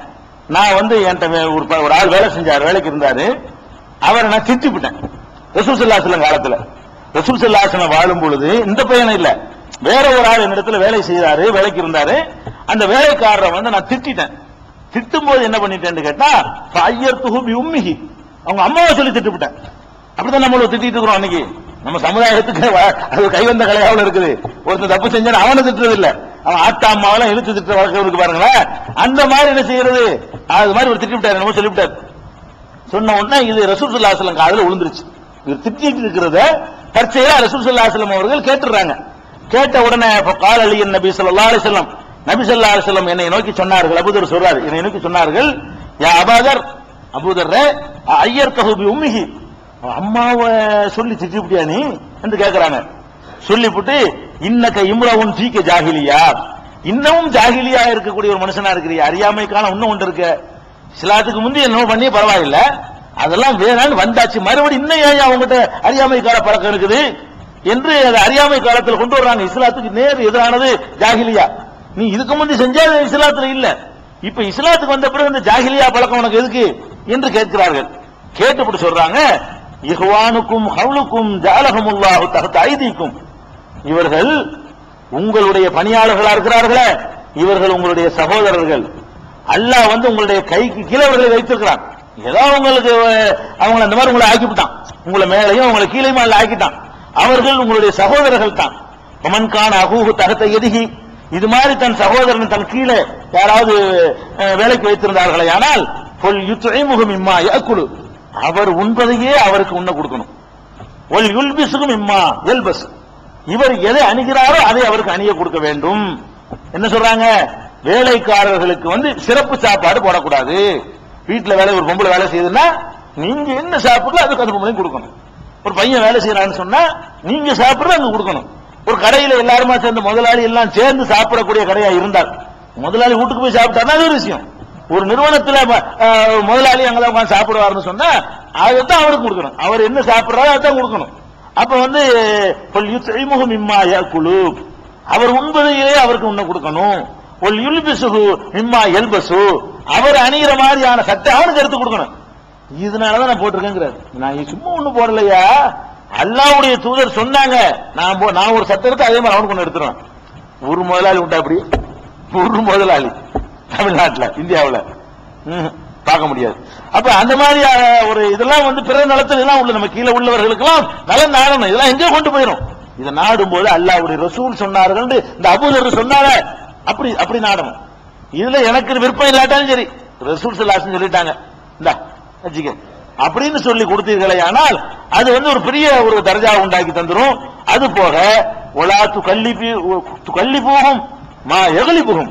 நான் வந்து என்கிட்ட வே- ஒரு ப- ஒரு ஆள் வேலை செஞ்சார் வேலைக்கு இருந்தாரு அவரை நான் திட்டிவிட்டேன் ரசூல் சல்லாசலம் காலத்துல ரசூல் சல்லாசலம் வாழும் பொழுது இந்த பையனை இல்ல வேற ஒரு ஆள் என்னிடத்துல வேலை செய்யறாரு வேலைக்கு இருந்தாரு அந்த வேலைக்காரரை வந்து நான் திட்டிட்டேன் திட்டும் போது என்ன பண்ணிட்டேன்னு கேட்டா ஐயர் துகுபி உம்மிகி அவங்க அம்மாவை சொல்லி திட்டுவிட்டேன் அப்படிதான் நம்மள திட்டிட்டு இருக்கிறோம் அன்னைக்கு நம்ம சமுதாயத்துக்கு வ- அது கைவந்த கலையாவில் இருக்குது ஒருத்தன் தப்பு செஞ்சான் அவனை திட்டுறது இல்ல அவன் ஆத்தா அம்மாவெல்லாம் இழுத்து திட்டுற வழக்கம் இருக்கு பாருங்களேன் அந்த மாதிரி என்ன செய்யறது அது மாதிரி ஒரு திட்டி விட்டாரு நம்ம சொல்லிவிட்டாரு சொன்ன உடனே இது ரசூல் சல்லாஹலம் காதுல விழுந்துருச்சு இவர் திட்டிட்டு இருக்கிறத தற்செயலா ரசூல் சல்லாஹலம் அவர்கள் கேட்டுறாங்க கேட்ட உடனே இப்ப கால் அலியன் நபி ஸல்லல்லாஹு அலைஹி வஸல்லம் நபி ஸல்லல்லாஹு அலைஹி வஸல்லம் என்னை நோக்கி சொன்னார்கள் அபூதர் சொல்றாரு என்னை நோக்கி சொன்னார்கள் யா அபாதர் அபூதர் ஐயர் கஹுபி உம்மிஹி அம்மாவை சொல்லி திட்டிவிட்டியா நீ என்று கேட்கிறாங்க சொல்லிவிட்டு இன்னக்க இம்ரவுன் சீக்க ஜாகிலியா இன்னமும் ஜாகிலியா இருக்கக்கூடிய ஒரு மனுஷனா இருக்கிறீ அறியாமை காலம் இன்னும் ஒன்று இருக்கு இஸ்லாத்துக்கு முந்தி என்ன பண்ணி பரவாயில்ல அதெல்லாம் வேணான்னு வந்தாச்சு மறுபடியும் இன்னும் ஏன் அவங்ககிட்ட அறியாமை கால பழக்கம் இருக்குது என்று அது அறியாமை காலத்தில் கொண்டு வர்றாங்க இஸ்லாத்துக்கு நேர் எதிரானது ஜாகிலியா நீ இதுக்கு முந்தி செஞ்சா அது இஸ்லாத்துல இல்ல இப்ப இஸ்லாத்துக்கு வந்த பிறகு இந்த ஜாகிலியா பழக்கம் உனக்கு எதுக்கு என்று கேட்கிறார்கள் கேட்டுப்பட்டு சொல்றாங்க இஹ்வானுக்கும் ஹவுலுக்கும் ஜாலகமுல்லாஹு தகத்த ஐதீக்கும் இவர்கள் உங்களுடைய பணியாளர்களா இருக்கிறார்களே இவர்கள் உங்களுடைய சகோதரர்கள் அல்லாஹ் வந்து உங்களுடைய கைக்கு கீழே அவர்களை வைத்திருக்கிறான் ஏதோ உங்களுக்கு அஹ், அவங்கள அந்த மாதிரி உங்களை ஆக்கிவிட்டான் உங்களை மேலையும் உங்களை கீழையும் அல்ல ஆக்கிட்டான் அவர்கள் உங்களுடைய சகோதரர்கள் தான் மமன்கான அகூஹு தகத்த எதிகி இது மாதிரி தன் சகோதரன் தன் கீழே யாராவது அஹ், வேலைக்கு வைத்திருந்தார்களே ஆனால் பொல் யுத்துமுகம் இம்மா யாக்குழு அவர் உண்பதையே அவருக்கு உண்ண கொடுக்கணும் ஒல் யுல்பிசுகும் இம்மா எல்பஸ் இவர் எதை அணிகிறாரோ அதை அவருக்கு அணிய கொடுக்க வேண்டும் என்ன சொல்றாங்க வேலைக்காரர்களுக்கு வந்து சிறப்பு சாப்பாடு போடக்கூடாது வீட்டுல வேலை ஒரு பொம்பளை வேலை செய்யுதுன்னா நீங்க என்ன சாப்பிடுறோ அதுக்கு அந்த பொம்பளையும் கொடுக்கணும் ஒரு பையன் வேலை செய்யறான்னு சொன்னா நீங்க சாப்பிடுறது அங்க கொடுக்கணும் ஒரு கடையில எல்லாருமா சேர்ந்து முதலாளி எல்லாம் சேர்ந்து சாப்பிடக்கூடிய கடையா இருந்தால் முதலாளி வீட்டுக்கு போய் சாப்பிட்டாருன்னா அது ஒரு விஷயம் ஒரு நிறுவனத்துல அஹ், முதலாளி அங்கதான் உட்கார்ந்து சாப்பிடுவாருன்னு சொன்னா அதைத்தான் அவருக்கு கொடுக்கணும் அவர் என்ன சாப்பிடுறாரோ அதான் கொடுக்கணும் அப்ப வந்து "பல் யுத்இமுஹு மிம்மா யாக்குலு அவர் உண்பதையே அவருக்கு உண்ண கொடுக்கணும் ஒல் யுல்பிசுஹு மிம்மா எல்பசு அவர் அணிகிற மாதிரியான சட்டை அவனுக்கு எடுத்து கொடுக்கணும் இதனாலதான் நான் போட்டிருக்கேங்கிறார் நான் இது சும்மா ஒண்ணு போடலையா அல்லாவுடைய தூதர் சொன்னாங்க நான் போ- நான் ஒரு சட்டை எடுத்து அதே மாதிரி அவனுக்கு ஒண்ணு எடுத்துருவேன் ஒரு முதலாளி உண்டா அப்படி ஒரு முதலாளி தமிழ்நாட்டுல இந்தியாவுல ம்ஹும். பார்க்க முடியாது அப்ப அந்த மாதிரி அஹ், ஒரு இதெல்லாம் வந்து பிற நலத்தில் எல்லாம் உள்ள நம்ம கீழே உள்ளவர்களுக்கெல்லாம் நலன் நாடணும் இதெல்லாம் எங்கே கொண்டு போயிடும் இதை நாடும் போது அல்லாவுடைய ரசூல் சொன்னார்கள் இந்த அபூதர் சொன்னார அப்படி அப்படி நாடணும் இதுல எனக்கு விருப்பம் இல்லாட்டாலும் சரி ரசூல் சல்லாசன் சொல்லிட்டாங்க இந்தா வச்சுக்க அப்படின்னு சொல்லி கொடுத்தீர்களே ஆனால் அது வந்து ஒரு பெரிய ஒரு தர்ஜா உண்டாக்கி தந்துரும் அது போக ஒலா து கல்லி கல்லி போகும் மா எகலி போகும்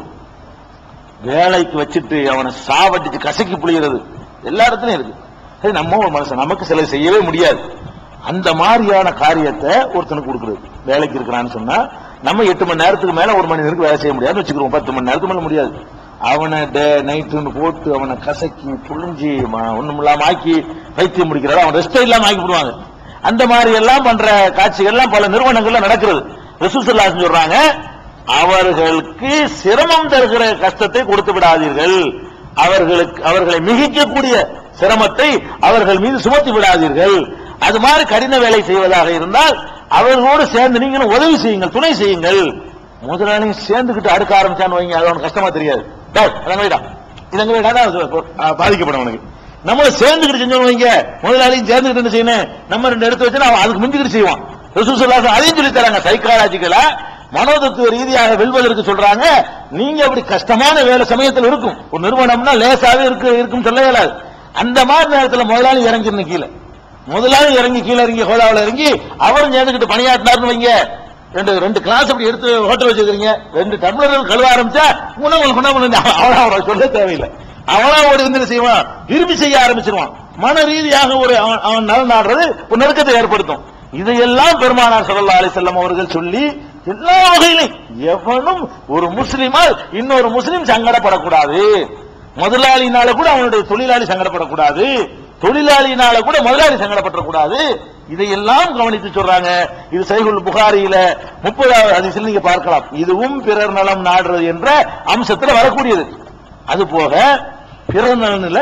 வேலைக்கு வச்சுட்டு அவனை சாவடிச்சு கசக்கி புளிகிறது எல்லா இடத்துலயும் இருக்கு சரி நம்ம ஒரு மனுஷன் நமக்கு சில செய்யவே முடியாது அந்த மாதிரியான காரியத்தை ஒருத்தனுக்கு கொடுக்குறது வேலைக்கு இருக்கிறான்னு சொன்னா நம்ம எட்டு மணி நேரத்துக்கு மேல ஒரு மணி நேரத்துக்கு வேலை செய்ய முடியாதுன்னு வச்சுக்கிறோம் பத்து மணி நேரத்துக்கு மேல முடியாது அவனை டே நைட்டுன்னு போட்டு அவனை கசக்கி புழிஞ்சி ஒண்ணும் இல்லாம ஆக்கி வைத்தியம் முடிக்கிறாரு அவன் ரெஸ்ட் இல்லாம ஆக்கி விடுவாங்க அந்த மாதிரி எல்லாம் பண்ற காட்சிகள் எல்லாம் பல நிறுவனங்கள்ல நடக்கிறது ரசூசல்லா சொல்றாங்க அவர்களுக்கு சிரமம் தருகிற கஷ்டத்தை கொடுத்து விடாதீர்கள் அவர்களுக்கு அவர்களை மிகிக்கக்கூடிய சிரமத்தை அவர்கள் மீது சுமத்தி விடாதீர்கள் அது மாதிரி கடின வேலை செய்வதாக இருந்தால் அவர்களோடு சேர்ந்து நீங்களும் உதவி செய்யுங்கள் துணை செய்யுங்கள் முதலாளியும் சேர்ந்துகிட்டு அடுக்க ஆரம்பிச்சான்னு வைங்க அது அவனுக்கு கஷ்டமா தெரியாது டேய், அதங்க வைடா இதங்க வைடா தான் அது ஆ, பாதிக்கப்படும் அவனுக்கு நம்மள சேர்ந்துக்கிட்டு செஞ்சோம் வைங்க முதலாளியும் சேர்ந்துக்கிட்டு என்ன செய்யணும் நம்ம ரெண்டு எடுத்து வச்சு அவன் அதுக்கு மிஞ்சிக்கிட்டு செய்வான் ரசூலுல்லாஹி அதையும் சொல்லி தராங்க சைக்காலஜிக்கலா மனோதத்துவ ரீதியாக வெல்வதற்கு சொல்றாங்க நீங்க அப்படி கஷ்டமான வேலை சமயத்தில் இருக்கும் ஒரு நிறுவனம்னா லேசாவே இருக்கு இருக்கும் சொல்ல இயலாது அந்த மாதிரி நேரத்தில் முதலாளி இறங்கிருந்த கீழே முதலாளி இறங்கி கீழே இறங்கி ஹோலாவில் இறங்கி அவரும் சேர்ந்துக்கிட்டு பணியாற்றினார்னு வைங்க ரெண்டு ரெண்டு கிளாஸ் அப்படி எடுத்து ஹோட்டல் வச்சிருக்கீங்க ரெண்டு டம்ளர்கள் கழுவ ஆரம்பிச்சா உணவு உணவு அவனா அவனை சொல்ல தேவையில்லை அவனா ஒரு வந்து செய்வான் விரும்பி செய்ய ஆரம்பிச்சிருவான் மன ரீதியாக ஒரு அவன் அவன் நலன் நாடுறது ஒரு நெருக்கத்தை ஏற்படுத்தும் இதையெல்லாம் பெருமானார் ஸல்லல்லாஹு அலைஹி வஸல்லம் அவர்கள் சொல்லி எல்லா வகையிலும் எவனும் ஒரு முஸ்லிமால் இன்னொரு முஸ்லிம் சங்கடப்படக்கூடாது முதலாளினால கூட அவனுடைய தொழிலாளி சங்கடப்படக்கூடாது தொழிலாளினால கூட முதலாளி சங்கடப்படக்கூடாது இதையெல்லாம் கவனித்து சொல்றாங்க இது சைகுல் புகாரியில முப்பதாவது அதிசயில் நீங்க பார்க்கலாம் இதுவும் பிறர் நலம் நாடுறது என்ற அம்சத்துல வரக்கூடியது அது போக பிறர் நலனில்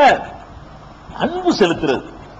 அன்பு செலுத்துறது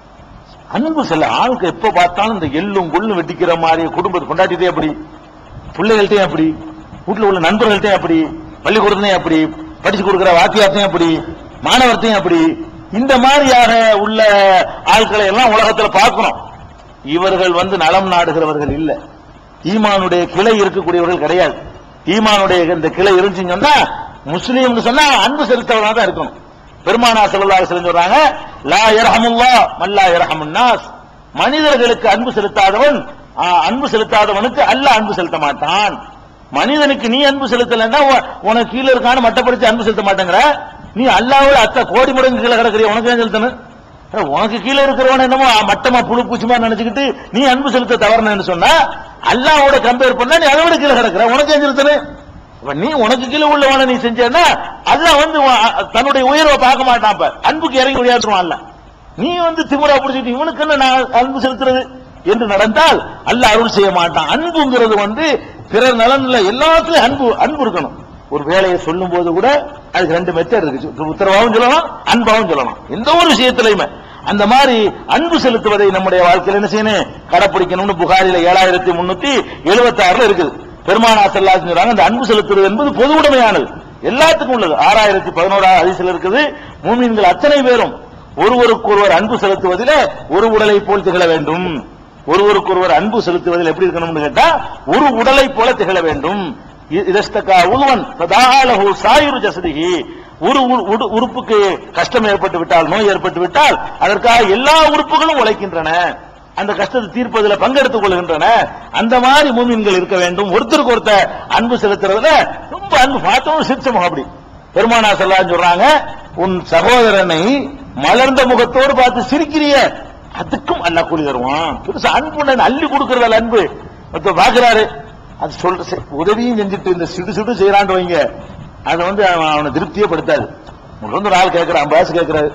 அன்பு செல்ல ஆளுக்கு எப்ப பார்த்தாலும் இந்த எள்ளும் கொள்ளும் வெட்டிக்கிற மாதிரி குடும்பத்தை கொண்டாட்டிட்டே அப்படி பிள்ளைகள்ட்டையும் அப்படி வீட்டுல உள்ள நண்பர்கள்ட்டையும் அப்படி பள்ளிக்கூடத்தையும் அப்படி படிச்சு கொடுக்கிற வாத்தியார்த்தையும் அப்படி மாணவர்த்தையும் அப்படி இந்த மாதிரியாக உள்ள ஆட்களை எல்லாம் உலகத்துல பார்க்கணும் இவர்கள் வந்து நலம் நாடுகிறவர்கள் இல்ல ஈமானுடைய கிளை இருக்கக்கூடியவர்கள் கிடையாது ஈமானுடைய இந்த கிளை இருந்துச்சுன்னு சொன்னா முஸ்லீம்னு சொன்னா அன்பு செலுத்தவனா தான் இருக்கணும் பெருமானா ஸல்லல்லாஹு அலைஹி வஸல்லம் சொல்றாங்க லா யர்ஹமுல்லா மல்லா யர்ஹமுன் நாஸ் மனிதர்களுக்கு அன்பு செலுத்தாதவன் ஆ, அன்பு செலுத்தாதவனுக்கு அல்லாஹ் அன்பு செலுத்த மாட்டான் மனிதனுக்கு நீ அன்பு செலுத்தலைன்னா உ- உனக்கு கீழே இருக்கான்னு மட்டப்படுத்தி அன்பு செலுத்த மாட்டேங்கிற நீ அல்லாவோட அத்தை கோடி மடங்கு கீழே கிடக்குறிய உனக்கு ஏன் செலுத்தணும் அட, உனக்கு கீழே இருக்கிறவன என்னமோ மட்டமா புழு பூச்சிமா நினைச்சுக்கிட்டு நீ அன்பு செலுத்த தவறணும்னு சொன்னா அல்லாவோட கம்பேர் பண்ணா நீ அதை விட கீழே கிடக்குற உனக்கு ஏன் செலுத்தணும் அப்ப நீ உனக்கு கீழே உள்ளவன நீ செஞ்சேன்னா அல்லாஹ் வந்து உன் தன்னுடைய உயர்வை பார்க்க மாட்டான் அப்ப அன்புக்கு இறங்கி விளையாடுவான் அல்ல நீ வந்து திமுறா பிடிச்சிட்டு இவனுக்கு என்ன நான் அன்பு செலுத்துறது என்று நடந்தால் அல்லாஹ் அருள் செய்ய மாட்டான் அன்புங்கிறது வந்து பிறர் நலன்ல எல்லாத்துலயும் அன்பு அன்பு இருக்கணும் ஒரு வேலையை சொல்லும் போது கூட அதுக்கு ரெண்டு மெத்தட் இருக்கு உத்தரவாகவும் சொல்லலாம் அன்பாவும் சொல்லலாம் எந்த ஒரு விஷயத்திலையுமே அந்த மாதிரி அன்பு செலுத்துவதை நம்முடைய வாழ்க்கையில் என்ன செய்யணும் கடைப்பிடிக்கணும்னு புகாரில ஏழாயிரத்தி முன்னூத்தி எழுபத்தி ஆறுல இருக்குது பெருமானா செல்லா சொல்றாங்க அந்த அன்பு செலுத்துறது என்பது பொது உடைமையானது எல்லாத்துக்கும் உள்ளது ஆறாயிரத்தி பதினோராவது அதிசல் இருக்குது மூமின்கள் அத்தனை பேரும் ஒருவருக்கொருவர் அன்பு செலுத்துவதிலே ஒரு உடலை போல் திகழ வேண்டும் ஒருவருக்கொருவர் அன்பு செலுத்துவதில் எப்படி இருக்கணும்னு கேட்டா ஒரு உடலை போல திகழ வேண்டும் இ- இதஸ்தகா உருவன் சதாலஹு சாயுரு ஜசதிகி ஒரு உரு- உடு- உறுப்புக்கு கஷ்டம் ஏற்பட்டு விட்டால் நோய் ஏற்பட்டு விட்டால் அதற்காக எல்லா உறுப்புகளும் உழைக்கின்றன அந்த கஷ்டத்தை தீர்ப்பதில் பங்கெடுத்துக் கொள்கின்றன அந்த மாதிரி மூமின்கள் இருக்க வேண்டும் ஒருத்தருக்கு ஒருத்தர் அன்பு செலுத்துறதுல ரொம்ப அன்பு பார்த்தோம் சிரிச்சமும் அப்படி பெருமானா செல்லாம் சொல்றாங்க உன் சகோதரனை மலர்ந்த முகத்தோடு பார்த்து சிரிக்கிறிய அதுக்கும் அல்லாஹ் கூலி தருவான் பெருசா அன்பு அள்ளி கொடுக்கறதல்ல அன்பு ஒருத்தர் பாக்குறாரு அது சொல்ற செ- உதவியும் செஞ்சுட்டு இந்த சிடு சிடு செய்யறான்னு வைங்க அதை வந்து அவன் அவனை திருப்தியே படுத்தாது உங்களுக்கு வந்து ஒரு ஆள் கேட்கிறான் பாஸ் கேட்கிறாரு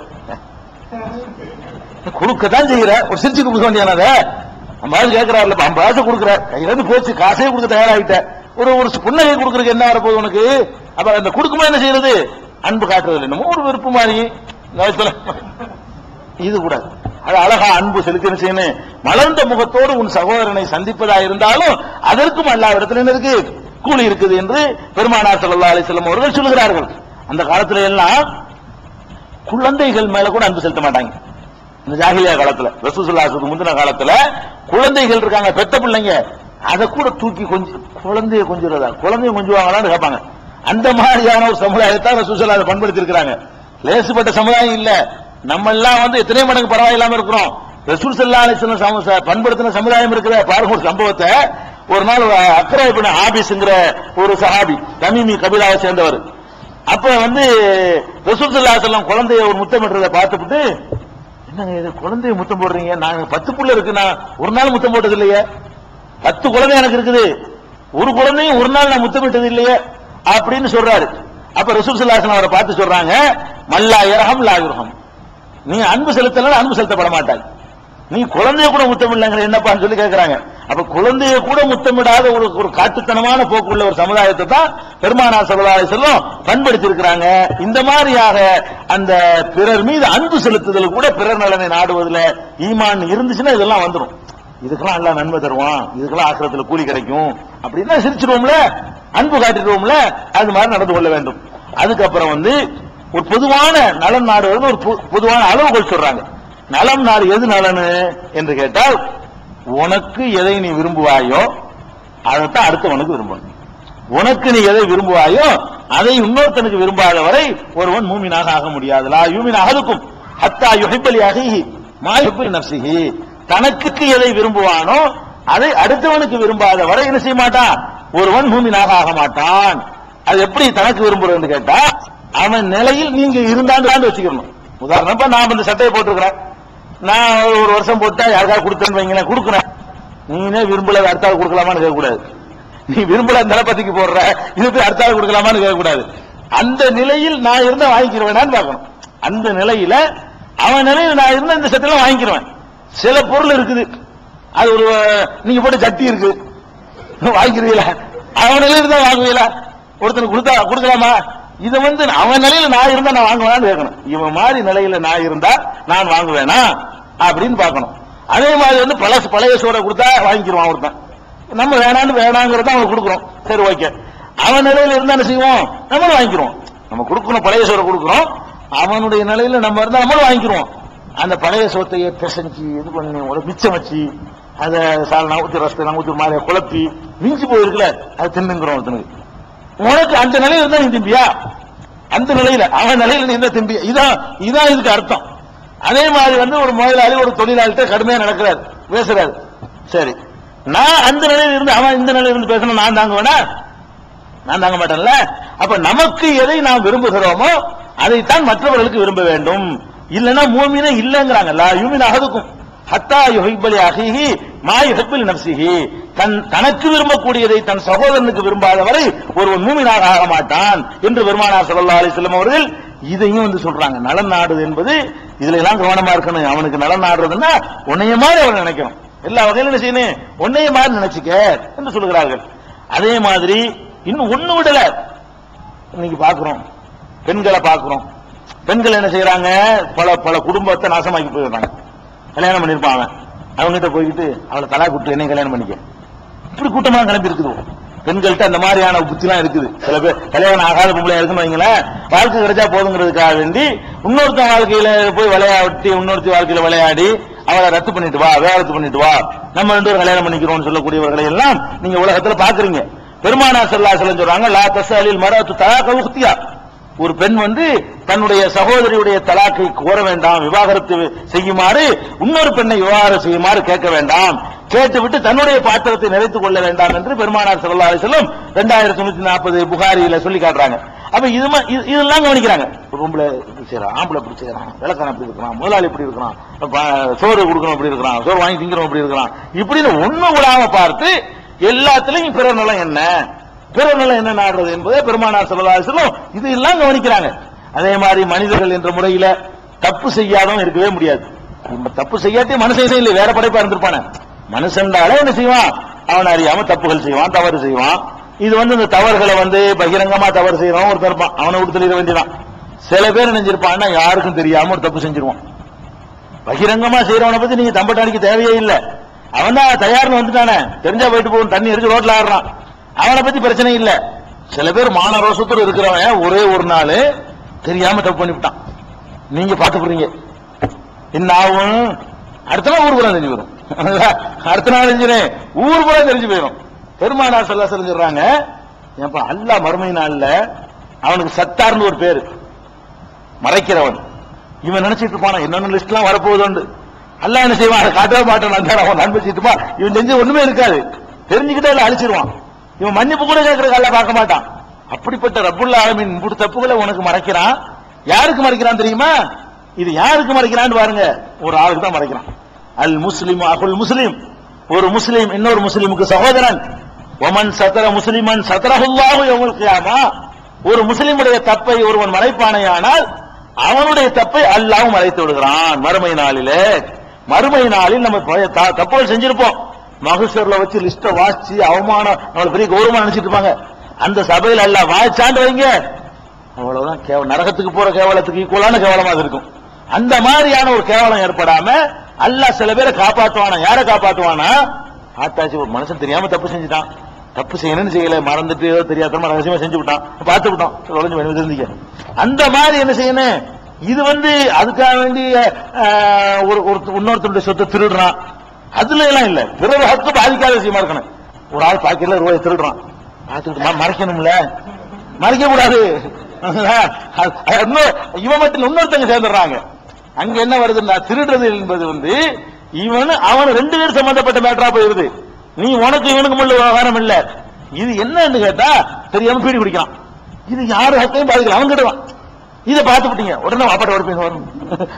கொடுக்கத்தான் செய்யற ஒரு சிரிச்சு கொடுக்க வேண்டியான அதை ஐம்பது கேட்கிறாருல ஐம்பது காசு கொடுக்குற கையில இருந்து போச்சு காசே கொடுக்க தயாராகிட்ட ஒரு ஒரு புன்னகை கொடுக்கறதுக்கு என்ன வரப்போகுது உனக்கு அப்ப அந்த கொடுக்கும்போது என்ன செய்யறது அன்பு காட்டுறது என்னமோ ஒரு விருப்பம் மாதிரி நேரத்துல இது கூடாது அது அழகா அன்பு செலுத்தி என்ன செய்யணும் மலர்ந்த முகத்தோடு உன் சகோதரனை சந்திப்பதா இருந்தாலும் அதற்கும் எல்லா இடத்துல என்ன இருக்கு கூலி இருக்குது என்று பெருமானார் ஸல்லல்லாஹு அலைஹி வஸல்லம் அவர்கள் சொல்கிறார்கள் அந்த காலத்துல எல்லாம் குழந்தைகள் மேல கூட அன்பு செலுத்த மாட்டாங்க இந்த ஜாகிலியா காலத்துல ரசூசுல்லாசுக்கு முந்தின காலத்துல குழந்தைகள் இருக்காங்க பெத்த பிள்ளைங்க அதை கூட தூக்கி கொஞ்சம் குழந்தைய கொஞ்சுறதா குழந்தைய கொஞ்சுவாங்களான்னு கேட்பாங்க அந்த மாதிரியான ஒரு சமுதாயத்தை ரசூசுல்லா அதை பண்படுத்தி இருக்கிறாங்க லேசுப்பட்ட சமுதாயம் இல்ல நம்ம எல்லாம் வந்து எத்தனை மடங்கு பரவாயில்லாம இருக்கிறோம் ரசூல் சல்லா அலிஸ்லாம் சம- ச- பண்படுத்தின சமுதாயம் இருக்கிற பாருங்க ஒரு சம்பவத்தை ஒரு நாள் அக்ரா இப்னு ஆபிஸ்ங்கிற ஒரு சஹாபி தமீமி கபிலாவை சேர்ந்தவர் அப்ப வந்து ரசூல் சல்லா செல்லம் குழந்தைய ஒரு முத்தமிடுறத பார்த்துவிட்டு என்னங்க இது குழந்தைய முத்தம் போடுறீங்க நாங்க பத்து புள்ள இருக்கு நான் ஒரு நாள் முத்தம் போட்டது இல்லையே பத்து குழந்தை எனக்கு இருக்குது ஒரு குழந்தையும் ஒரு நாள் நான் முத்தமிட்டது இல்லையே அப்படின்னு சொல்றாரு அப்ப ரசூல் ஸல்லல்லாஹு அவரை பார்த்து சொல்றாங்க மல்லா இரஹம் லா யுர்ஹம் நீ அன்பு செலுத்தல அன்பு செலுத்தப்பட மாட்டாய் நீ குழந்தைய கூட முத்தமிடலங்கிற என்னப்பான்னு சொல்லி கேட்கறாங்க அப்ப குழந்தைய கூட முத்தமிடாத ஒரு ஒரு காட்டுத்தனமான போக்கு உள்ள ஒரு சமுதாயத்தை தான் பெருமானார் ஸல்லல்லாஹு அலைஹி வஸல்லம் பண்படுத்தி இருக்கிறாங்க இந்த மாதிரியாக அந்த பிறர் மீது அன்பு செலுத்துதல் கூட பிறர் நலனை நாடுவதில் ஈமான் இருந்துச்சுன்னா இதெல்லாம் வந்துடும் இதுக்கெல்லாம் எல்லாம் நன்மை தருவான் இதுக்கெல்லாம் ஆக்கிரத்துல கூலி கிடைக்கும் அப்படின்னா சிரிச்சிருவோம்ல அன்பு காட்டிடுவோம்ல அது மாதிரி நடந்து கொள்ள வேண்டும் அதுக்கப்புறம் வந்து ஒரு பொதுவான நலன் நாடுவது ஒரு பொ- பொதுவான அளவுகோல் சொல்றாங்க நலம் நாடு எது நலனு என்று கேட்டால் உனக்கு எதை நீ விரும்புவாயோ அதைத்தான் அடுத்தவனுக்கு விரும்பணும் உனக்கு நீ எதை விரும்புவாயோ அதை இன்னொருத்தனுக்கு விரும்பாத வரை ஒருவன் மூமினாக ஆக முடியாது லா யூமின் அகலுக்கும் ஹத்தா யுஹிப்பலி அகிஹி மா யுஹிப்பலி நஃப்ஸிஹி தனக்கு எதை விரும்புவானோ அதை அடுத்தவனுக்கு விரும்பாத வரை என்ன செய்ய மாட்டான் ஒருவன் மூமினாக ஆக மாட்டான் அது எப்படி தனக்கு விரும்புறதுன்னு கேட்டா அவன் நிலையில் நீங்க இருந்தாண்டு வச்சுக்கணும் உதாரணமா நான் இந்த சட்டையை போட்டிருக்கிறேன் நான் ஒரு வருஷம் போட்டா யாருக்காவது கொடுத்தேன்னு வைங்களேன் கொடுக்குறேன் நீனே விரும்பல அடுத்த ஆள் கொடுக்கலாமான்னு கேட்கக்கூடாது நீ விரும்பல நிலப்பத்திக்கு போடுற இது போய் அடுத்த ஆள் கொடுக்கலாமான்னு கேட்கக்கூடாது அந்த நிலையில் நான் இருந்தா வாங்கிக்கிறவேனான்னு பார்க்கணும் அந்த நிலையில அவன் நிலையில் நான் இருந்தா இந்த சட்டையெல்லாம் வாங்கிக்கிறேன் சில பொருள் இருக்குது அது ஒரு நீங்க போட்டு சட்டி இருக்கு வாங்கிக்கிறீங்களா அவன் நிலையில தான் வாங்குவீங்களா ஒருத்தனுக்கு கொடுத்தா கொடுக்கலாமா இது வந்து அவன் நிலையில நான் இருந்தா நான் வாங்குவேனான்னு கேட்கணும் இவன் மாதிரி நிலையில நான் இருந்தா நான் வாங்குவேனா அப்படின்னு பார்க்கணும் அதே மாதிரி வந்து பழசு பழைய சோடை கொடுத்தா வாங்கிக்கிருவான் ஒருத்தன் நம்ம வேணான்னு வேணாங்கிறத அவனுக்கு கொடுக்குறோம் சரி ஓகே அவன் நிலையில இருந்தா என்ன செய்வோம் நம்மளும் வாங்கிக்கிறோம் நம்ம கொடுக்கணும் பழைய சோறை கொடுக்குறோம் அவனுடைய நிலையில நம்ம இருந்தா நம்மளும் வாங்கிக்கிறோம் அந்த பழைய சோத்தையை பிசைஞ்சு இது பண்ணி ஒரு மிச்சம் வச்சு அதை சால் ஊத்தி ரசத்தை ஊத்தி மாதிரி குழப்பி மிஞ்சி போயிருக்குல அது தின்னுங்கிறோம் ஒருத்தனுக்கு உனக்கு அந்த நிலையில இருந்தா நீ திம்பியா அந்த நிலையில அவன் நிலையில நீ இருந்தா திம்பியா இதான் இதான் இதுக்கு அர்த்தம் அதே மாதிரி வந்து ஒரு முதலாளி ஒரு தொழிலாளிகிட்ட கடுமையா நடக்கிறாரு பேசுறாரு சரி நான் அந்த நிலையில இருந்து அவன் இந்த நிலையில இருந்து பேசணும் நான் தாங்க வேணா நான் தாங்க மாட்டேன்ல அப்ப நமக்கு எதை நாம் விரும்புகிறோமோ அதைத்தான் மற்றவர்களுக்கு விரும்ப வேண்டும் இல்லைன்னா மூமினே இல்லைங்கிறாங்க லா யூமின் அகதுக்கும் ஹத்தா யுஹிப்பலி அஹிஹி மா யுஹிப்பலி நப்சிஹி தன் தனக்கு விரும்பக்கூடியதை தன் சகோதரனுக்கு விரும்பாத வரை ஒருவன் மூமினாக ஆக மாட்டான் என்று பெருமானார் ஸல்லல்லாஹு அலைஹி வஸல்லம் அவர்கள் இதையும் வந்து சொல்றாங்க நலன் நாடுது என்பது இதுல எல்லாம் கவனமா இருக்கணும் அவனுக்கு நலன் நாடுறதுன்னா உன்னைய மாதிரி அவன் நினைக்கணும் எல்லா வகையிலும் என்ன செய்யணும் உன்னைய மாதிரி நினைச்சுக்க என்று சொல்கிறார்கள் அதே மாதிரி இன்னும் ஒண்ணு விடல இன்னைக்கு பாக்குறோம் பெண்களை பாக்குறோம் பெண்கள் என்ன செய்யறாங்க பல பல குடும்பத்தை நாசமாக்கி போயிடுறாங்க கல்யாணம் பண்ணிருப்பான் அவன் அவங்ககிட்ட போய்கிட்டு அவளை தலா கூட்டு என்னை கல்யாணம் பண்ணிக்க இப்படி கூட்டமா கிளம்பி இருக்குது பெண்கள்கிட்ட அந்த மாதிரியான புத்திலாம் இருக்குது சில பேர் கல்யாணம் ஆகாத பொம்பளை இருக்குன்னு வைங்களேன் வாழ்க்கை கிடைச்சா போதுங்கிறதுக்காக வேண்டி இன்னொருத்தன் வாழ்க்கையில போய் விளையாட்டி இன்னொருத்தி வாழ்க்கையில விளையாடி அவளை ரத்து பண்ணிட்டு வா வேறத்து பண்ணிட்டு வா நம்ம ரெண்டு பேரும் கல்யாணம் பண்ணிக்கிறோம்னு சொல்லக்கூடியவர்களை எல்லாம் நீங்க உலகத்துல பாக்குறீங்க பெருமானா செல்லா சொல்றாங்க லா தசாலில் மரத்து தலாக்க உக்தியா ஒரு பெண் வந்து தன்னுடைய சகோதரியுடைய தலாக்கை கோர வேண்டாம் விவாகரத்து செய்யுமாறு இன்னொரு பெண்ணை விவாகரம் செய்யுமாறு கேட்க வேண்டாம் கேட்டுவிட்டு தன்னுடைய பாத்திரத்தை நிறைத்துக் கொள்ள வேண்டாம் என்று பெருமானார் ஸல்லல்லாஹு அலைஹி வஸல்லம் ரெண்டாயிரத்தி நூத்தி நாற்பது புகாரியில சொல்லி காட்டுறாங்க அப்ப இது ம- இது- இதெல்லாம் கவனிக்கிறாங்க ஒரு பொம்பளை இப்படி செய்யறான் ஆம்பளை இப்படி செய்யறான் விளக்கான இப்படி இருக்கிறான் முதலாளி இப்படி இருக்கிறான் ப- சோறு கொடுக்கணும் இப்படி இருக்கிறான் சோறு வாங்கி திங்கிறோம் இப்படி இருக்கிறான் இப்படின்னு ஒண்ணு விடாம பார்த்து எல்லாத்துலயும் பிறர் நலம் என்ன பிறர் நலம் என்ன நாடுறது என்பதை பெருமானார் ஸல்லல்லாஹு அலைஹி வஸல்லம் இது எல்லாம் கவனிக்கிறாங்க அதே மாதிரி மனிதர்கள் என்ற முறையில தப்பு செய்யாதவன் இருக்கவே முடியாது நம்ம தப்பு செய்யாட்டி மனுஷன் இல்லை வேற படைப்பா இருந்திருப்பானே மனுஷன்டாலே என்ன செய்வான் அவன் அறியாம தப்புகள் செய்வான் தவறு செய்வான் இது வந்து இந்த தவறுகளை வந்து பகிரங்கமா தவறு செய்யறவன் ஒருத்தர் இருப்பான் அவனை விட்டு தெளிய வேண்டியதான் சில பேர் நினைஞ்சிருப்பான்னா யாருக்கும் தெரியாம ஒரு தப்பு செஞ்சிருவான் பகிரங்கமா செய்யறவனை பத்தி நீங்க தம்பட்டாடிக்கு தேவையே இல்ல அவன் தான் தயார்னு வந்துட்டானே தெரிஞ்சா போயிட்டு போகும் தண்ணி இருக்கு ரோட்ல ஆடுறான் அவனை பத்தி பிரச்சனை இல்ல சில பேர் மான ரோசத்தோடு இருக்கிறவன் ஒரே ஒரு நாள் தெரியாம தப்பு பண்ணிவிட்டான் நீங்க பார்த்து போறீங்க என்ன ஆகும் அடுத்த நாள் ஊர் பூரா தெரிஞ்சு போயிடும் அடுத்த நாள் தெரிஞ்சுனே ஊர் பூரா தெரிஞ்சு போயிடும் பெருமானார் சொல்ல சொல்லிடுறாங்க ஏப்பா அல்லாஹ் மறுமை நாள்ல அவனுக்கு சத்தார்னு ஒரு பேரு மறைக்கிறவன் இவன் நினைச்சிட்டு இருப்பான என்னென்ன லிஸ்ட்லாம் வரப்போகுதுண்டு அல்லாஹ் என்ன செய்வான் அதை காட்டவே மாட்டான் அந்த அவன் நண்பிச்சிட்டுமா இவன் செஞ்ச ஒண்ணுமே இருக்காது தெரிஞ்சுக்கிட்டே இல்ல அழிச்சிருவான் இவன் மன்னிப்பு கூட கேட்கறதுக்கு அல்ல பார்க்க மாட்டான் அப்படிப்பட்ட ரப்புல்ல ஆலமின் இப்படி தப்புகளை உனக்கு மறைக்கிறான் யாருக்கு மறைக்கிறான் தெரியுமா இது யாருக்கு மறைக்கிறான்னு பாருங்க ஒரு ஆளுக்கு தான் மறைக்கிறான் அல் முஸ்லிம் அகுல் முஸ்லிம் ஒரு முஸ்லிம் இன்னொரு முஸ்லிமுக்கு சகோதரன் ஒமன் சத்தர முஸ்லிமன் சத்தரஹுல்லாஹு யௌமல் கியாமா ஒரு முஸ்லிமுடைய தப்பை ஒருவன் மறைப்பானையானால் அவனுடைய தப்பை அல்லாவும் மறைத்து விடுகிறான் மறுமை நாளிலே மறுமை நாளில் நம்ம பழைய த- தப்புகள் செஞ்சிருப்போம் மகசூர்ல வச்சு லிஸ்ட வாசிச்சு அவமானம் நம்மள பெரிய கௌரவமா நினைச்சிட்டு இருப்பாங்க அந்த சபையில் அல்ல வாய்ச்சாண்டு வைங்க அவ்வளவுதான் கேவ நரகத்துக்கு போற கேவலத்துக்கு ஈக்குவலான கேவலமா அது இருக்கும் அந்த மாதிரியான ஒரு கேவலம் ஏற்படாம அல்லாஹ் சில பேரை காப்பாத்துவானா யாரை காப்பாத்துவானா ஆத்தாச்சு ஒரு மனுஷன் தெரியாம தப்பு செஞ்சுட்டான் தப்பு செய்யணும்னு செய்யல மறந்துட்டு ஏதோ தெரியாதமா ரகசியமா செஞ்சு விட்டான் பார்த்து விட்டான் உடஞ்சு வேணும் தெரிஞ்சுக்க அந்த மாதிரி என்ன செய்யணும் இது வந்து அதுக்காக வேண்டி அஹ், ஒரு ஒரு இன்னொருத்தருடைய சொத்தை திருடுறான் அதுல எல்லாம் இல்ல பிறர் ஹக்கு பாதிக்காத விஷயமா இருக்கணும் ஒரு ஆள் பாக்கெட்ல ரூபாய் திருடுறான் பார்த்துக்கிட்டு ம- மறைக்கணும்ல மறைக்க கூடாது இன்னொரு- இவன் மட்டும் இல்ல, இன்னொருத்தங்க சேர்ந்துடுறாங்க அங்க என்ன வருதுன்னா திருடுறது என்பது வந்து இவன் அவன் ரெண்டு பேரும் சம்பந்தப்பட்ட மேட்டரா போயிருது நீ உனக்கு இவனுக்கு முள்ள விவகாரம் இல்ல இது என்னன்னு கேட்டா தெரியாம பீடி குடிக்கிறான் இது யாரு ஹக்கையும் பாதிக்கல அவன் கிடுவான் இதை பார்த்து விட்டீங்க உடனே வாப்பாட்ட ஓடி போய் வரும்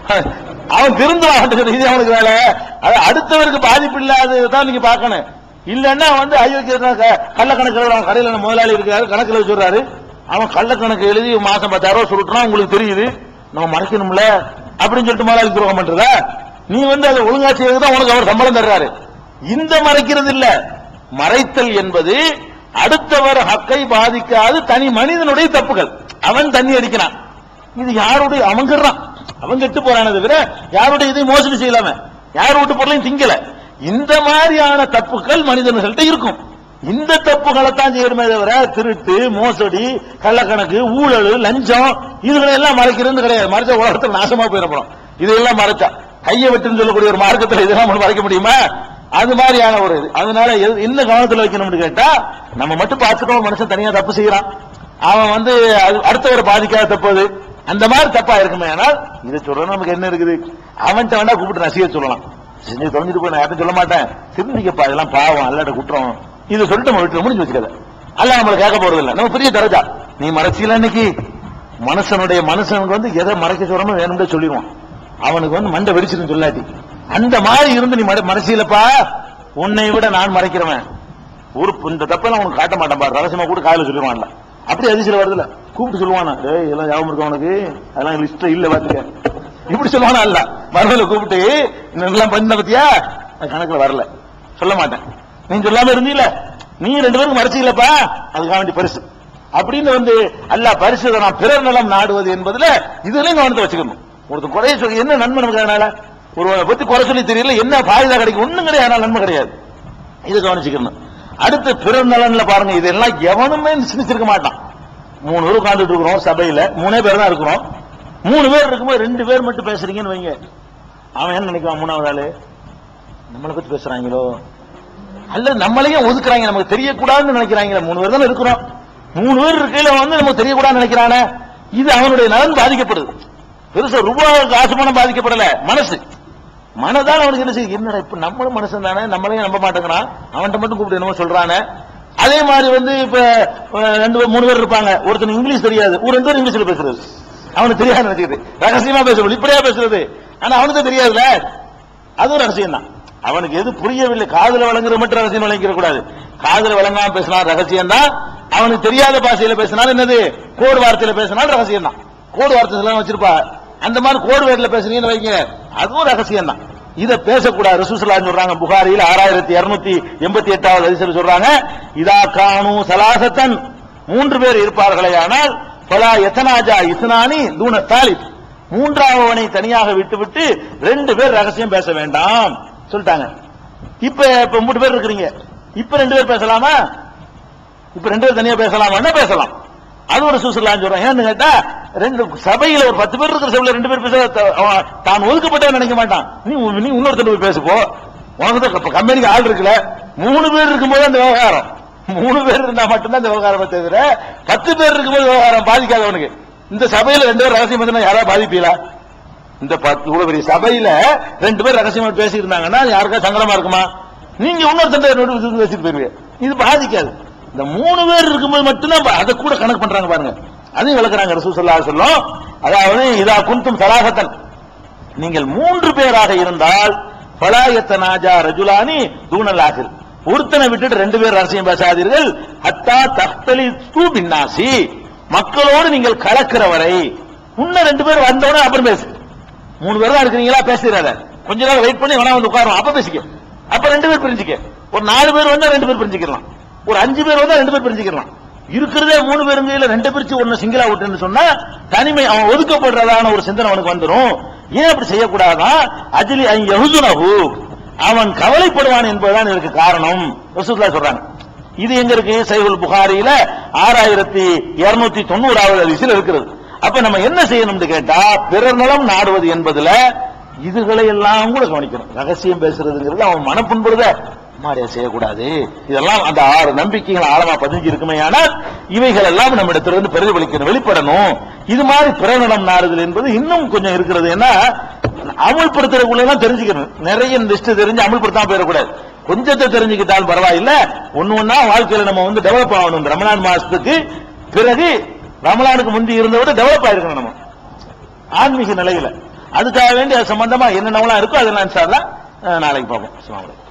அவன் திருந்துவான் அவன்கிட்ட இது அவனுக்கு வேலை அது அடுத்தவருக்கு பாதிப்பு இல்லாததான் நீங்க பார்க்கணும் இல்லன்னா வந்து அயோக்கிய கள்ள கணக்கு எழுதுறான் கடையில நம்ம முதலாளி இருக்காரு கணக்கு எழுதி சொல்றாரு அவன் கள்ள கணக்கு எழுதி மாசம் பத்தாயிரம் ரூபாய் சுருட்டுறான் உங்களுக்கு தெரியுது நம்ம மறைக்கணும்ல அப்படின்னு சொல்லிட்டு முதலாளி துரோகம் பண்றதா நீ வந்து அதை ஒழுங்கா செய்யறதுதான் உனக்கு அவர் சம்பளம் தர்றாரு இந்த மறைக்கிறது இல்ல மறைத்தல் என்பது அடுத்தவர் ஹக்கை பாதிக்காது தனி மனிதனுடைய தப்புகள் அவன் தண்ணி அடிக்கிறான் இது யாருடைய அவங்கிறான் அவன் கெட்டு போறானே தவிர யாருடைய இதை மோசடி செய்யலாம யார் வீட்டு பொருளையும் திங்கல இந்த மாதிரியான தப்புகள் மனிதர்கள்ட்ட இருக்கும் இந்த தப்புகளை தான் செய்யணுமே தவிர திருட்டு மோசடி கள்ளக்கணக்கு ஊழல் லஞ்சம் இதுகளை எல்லாம் மறைக்கிறது கிடையாது மறைச்ச உலகத்துல நாசமா போயிடப்படும் இதெல்லாம் மறைச்சா கையை வெட்டுன்னு சொல்லக்கூடிய ஒரு மார்க்கத்தில் இதெல்லாம் நம்ம மறைக்க முடியுமா அது மாதிரியான ஒரு இது அதனால எது- என்ன கவனத்தில் வைக்கணும்னு கேட்டா நம்ம மட்டும் பார்த்துட்டோம் மனுஷன் தனியா தப்பு செய்யறான் அவன் வந்து அது- அடுத்தவரை பாதிக்காத தப்பு அது அந்த மாதிரி தப்பா இருக்குமே ஆனால் இதை சொல்றது நமக்கு என்ன இருக்குது அவன்கிட்ட வேணா கூப்பிட்டு நசிய சொல்லலாம் செஞ்சு தொலைஞ்சிட்டு போய் நான் யார்ட்டும் சொல்ல மாட்டேன் திரும்பிக்கப்பா இதெல்லாம் பாவம் அல்லாட்ட குற்றம் இது சொல்லிட்டு நம்ம வீட்டுல முடிஞ்சு வச்சுக்கல அல்ல நம்மள கேட்க போறது இல்ல நம்ம பெரிய தரஜா நீ மறைச்சில இன்னைக்கு மனுஷனுடைய மனுஷனுக்கு வந்து எதை மறைக்க சொல்றோமோ வேணும்னு சொல்லிடுவான் அவனுக்கு வந்து மண்டை வெடிச்சிருந்து சொல்லாட்டி அந்த மாதிரி இருந்து நீ மறை- மறைச்சிலப்பா உன்னை விட நான் மறைக்கிறவன் ஒரு இந்த தப்பெல்லாம் உனக்கு காட்ட மாட்டான் பாரு ரகசியமா கூட காலையில சொல்லிடுவான்ல அப்படி அதிசயம் வருதுல கூப்பிட்டு சொல்லுவானா டேய் இதெல்லாம் ஞாபகம் இருக்கா உனக்கு அதெல்லாம் லிஸ்ட் இல்ல பாத்துக்க இப்படி சொல்லுவானா இல்ல மறுபடியும் கூப்பிட்டு இதெல்லாம் பண்ண பத்தியா அது கணக்குல வரல சொல்ல மாட்டேன் நீ சொல்லாம இருந்தீல நீ ரெண்டு பேரும் மறைச்சிக்கலப்பா அதுக்காக வேண்டி பரிசு அப்படின்னு வந்து அல்லாஹ் பரிசு நான் பிறர் நலம் நாடுவது என்பதுல இதுலயும் கவனத்தை வச்சுக்கணும் ஒருத்தன் குறைய சொல்லி என்ன நன்மை நமக்கு அதனால ஒருவனை பத்தி குறை சொல்லி தெரியல என்ன பாயுதா கிடைக்கும் ஒண்ணும் கிடையாது அதனால நன்மை கிடையாது இதை கவனிச்சுக்கணும் அடுத்து பிறர் நலன்ல பாருங்க இதெல்லாம் எவனுமே சிந்திச்சிருக்க மாட்டான் மூணு பேர் உட்கார்ந்துட்டு இருக்கிறோம் சபையில மூணே பேர் தான் இருக்கிறோம் மூணு பேர் இருக்கும்போது ரெண்டு பேர் மட்டும் பேசுறீங்கன்னு வைங்க அவன் என்ன நினைக்குவான் மூணாவது ஆளு நம்மளை பத்தி பேசுறாங்களோ அல்லது நம்மளையும் ஒதுக்குறாங்க நமக்கு தெரியக்கூடாதுன்னு நினைக்கிறாங்களே மூணு பேர் தானே இருக்கிறோம் மூணு பேர் இருக்கையில வந்து நமக்கு தெரியக்கூடாதுன்னு நினைக்கிறானே இது அவனுடைய நலன் பாதிக்கப்படுது பெருசா ரூபாய் காசு பணம் பாதிக்கப்படல மனசு மனதான் அவனுக்கு என்ன செய்யுது என்னடா இப்ப நம்மளும் மனுஷன் தானே நம்மளையும் நம்ப மாட்டேங்கிறான் அவன்கிட்ட மட்டும் கூப்பிட்டு என்னமோ சொல்றானே அதே மாதிரி வந்து இப்ப அஹ், ரெண்டு பேர் மூணு பேர் இருப்பாங்க ஒருத்தன் இங்கிலீஷ் தெரியாது ஒரு ரெண்டு பேர் இங்கிலீஷ்ல பேசுறது அவனுக்கு தெரியாது நினைச்சிட்டு ரகசியமா பேசுறது இப்படியா பேசுறது ஆனா அவனுக்கு தெரியாதுல அதுவும் ரகசியம் தான் அவனுக்கு எது புரியவில்லை காதுல வழங்குற மட்டும் ரகசியம் வழங்கிட கூடாது காதுல வழங்காம பேசினா ரகசியம் தான் அவனுக்கு தெரியாத பாஷையில பேசினாலும் என்னது கோடு வார்த்தையில பேசினாலும் ரகசியம் தான் கோடு வார்த்தை எல்லாம் வச்சிருப்பா அந்த மாதிரி கோடு வேர்ல பேசுறீங்கன்னு வைங்க அதுவும் ரகசியம் தான் இத பேசக்கூடாது ரசூசலா சொல்றாங்க புகாரியில் ஆறாயிரத்தி இருநூத்தி எண்பத்தி எட்டாவது அதிசயம் சொல்றாங்க இதா கானு சலாசத்தன் மூன்று பேர் இருப்பார்களே ஆனால் பலா எத்தனாஜா இஸ்னானி தூன தாலிப் மூன்றாவவனை தனியாக விட்டுவிட்டு ரெண்டு பேர் ரகசியம் பேச வேண்டாம் சொல்லிட்டாங்க இப்ப இப்ப மூணு பேர் இருக்கிறீங்க இப்ப ரெண்டு பேர் பேசலாமா இப்ப ரெண்டு பேர் தனியா பேசலாமா பேசலாம் அது ஒரு சுசுலாம் சொல்றேன் ஏன்னு கேட்டா ரெண்டு சபையில ஒரு பத்து பேர் இருக்கிற சபையில ரெண்டு பேர் பேச த- அவன் தான் ஒதுக்கப்பட்டவன் நினைக்க மாட்டான் நீ நீ இன்னொருத்தர் போய் பேசுப்போ உனக்கு தான் இப்ப கம்பெனிக்கு ஆள் இருக்குல்ல மூணு பேர் இருக்கும்போது அந்த விவகாரம் மூணு பேர் இருந்தா மட்டும்தான் இந்த விவகாரமே தவிர பத்து பேர் இருக்கும்போது விவகாரம் பாதிக்காதவனுக்கு இந்த சபையில ரெண்டு பேர் ரகசியம் பேசினா யாராவது பாதிப்பீங்களா இந்த பத்து இவ்வளவு பெரிய சபையில ரெண்டு பேர் ரகசியமா பேசி இருந்தாங்கன்னா யாருக்கா சங்கடமா இருக்குமா நீங்க இன்னொருத்தன் பேசிட்டு போயிருவீங்க இது பாதிக்காது இந்த மூணு பேர் இருக்கும்போது மட்டும்தான் பா- அதை கூட கணக்கு பண்றாங்க பாருங்க அதையும் விளக்குறாங்க ரசூல் ஸல்லல்லாஹு அலைஹி சொல்லும் அதாவது இதா குந்தும் சலாகத்தன் நீங்கள் மூன்று பேராக இருந்தால் பலாயத்த நாஜா ரஜுலானி தூணல் ஆகிர் ஒருத்தனை விட்டுட்டு ரெண்டு பேர் ரகசியம் பேசாதீர்கள் அத்தா தஹ்தலி தூ பின்னாசி மக்களோடு நீங்கள் கலக்கிற வரை முன்ன ரெண்டு பேர் வந்தவொடனே அப்புறம் பேசு மூணு பேர் தான் இருக்கிறீங்களா பேசுறாத கொஞ்ச நேரம் வெயிட் பண்ணி வேணா வந்து உட்காரும் அப்ப பேசிக்க அப்ப ரெண்டு பேர் பிரிஞ்சுக்க ஒரு நாலு பேர் வந்தா ரெண்டு பேர் பிரிஞ்சுக்கலாம் ஒரு அஞ்சு பேர் வந்தா ரெண்டு பேர் பிரிஞ்சுக்கலாம் இருக்கிறதே மூணு பேருங்க இல்ல ரெண்டு பிரிச்சு ஒன்னு சிங்கிளா விட்டுன்னு சொன்னா தனிமை அவன் ஒதுக்கப்படுறதான ஒரு சிந்தனை அவனுக்கு வந்துரும் ஏன் அப்படி செய்யக்கூடாதான் அஜிலி அங்க யஹுதுனஹு அவன் கவலைப்படுவான் என்பதுதான் இதற்கு காரணம் ரசூலுல்லா சொல்றாங்க இது எங்க இருக்கு சைகுல் புகாரியில ஆறாயிரத்தி இருநூத்தி தொண்ணூறாவது அதிசயில் இருக்கிறது அப்ப நம்ம என்ன செய்யணும்னு கேட்டா பிறர் நலம் நாடுவது என்பதுல இதுகளை எல்லாம் கூட கவனிக்கணும் ரகசியம் பேசுறதுங்கிறது அவன் மனப்புண்படுத மாறியா செய்யக்கூடாது இதெல்லாம் அந்த ஆறு நம்பிக்கைகள் ஆழமா பதிஞ்சு இருக்குமே ஆனால் இவைகள் எல்லாம் நம்ம இடத்திலிருந்து பிரதிபலிக்கணும் வெளிப்படணும் இது மாதிரி பிறநலம் நாடுதல் என்பது இன்னும் கொஞ்சம் இருக்கிறது ஏன்னா அமல்படுத்துறதுக்குள்ள எல்லாம் தெரிஞ்சுக்கணும் நிறைய லிஸ்ட் தெரிஞ்சு அமல்படுத்தாம போயிடக்கூடாது கொஞ்சத்தை தெரிஞ்சுக்கிட்டாலும் பரவாயில்ல ஒண்ணு ஒண்ணா வாழ்க்கையில நம்ம வந்து டெவலப் ஆகணும் இந்த ரமலான் மாசத்துக்கு பிறகு ரமலானுக்கு முந்தி இருந்த விட டெவலப் ஆயிருக்கணும் நம்ம ஆன்மீக நிலையில அதுக்காக வேண்டி அது சம்பந்தமா என்னென்னலாம் இருக்கோ அதெல்லாம் இன்ஷா அல்லாஹ், அஹ், நாளைக்கு பார்ப்போம் அஸ்ஸலாமு அலைக்கும்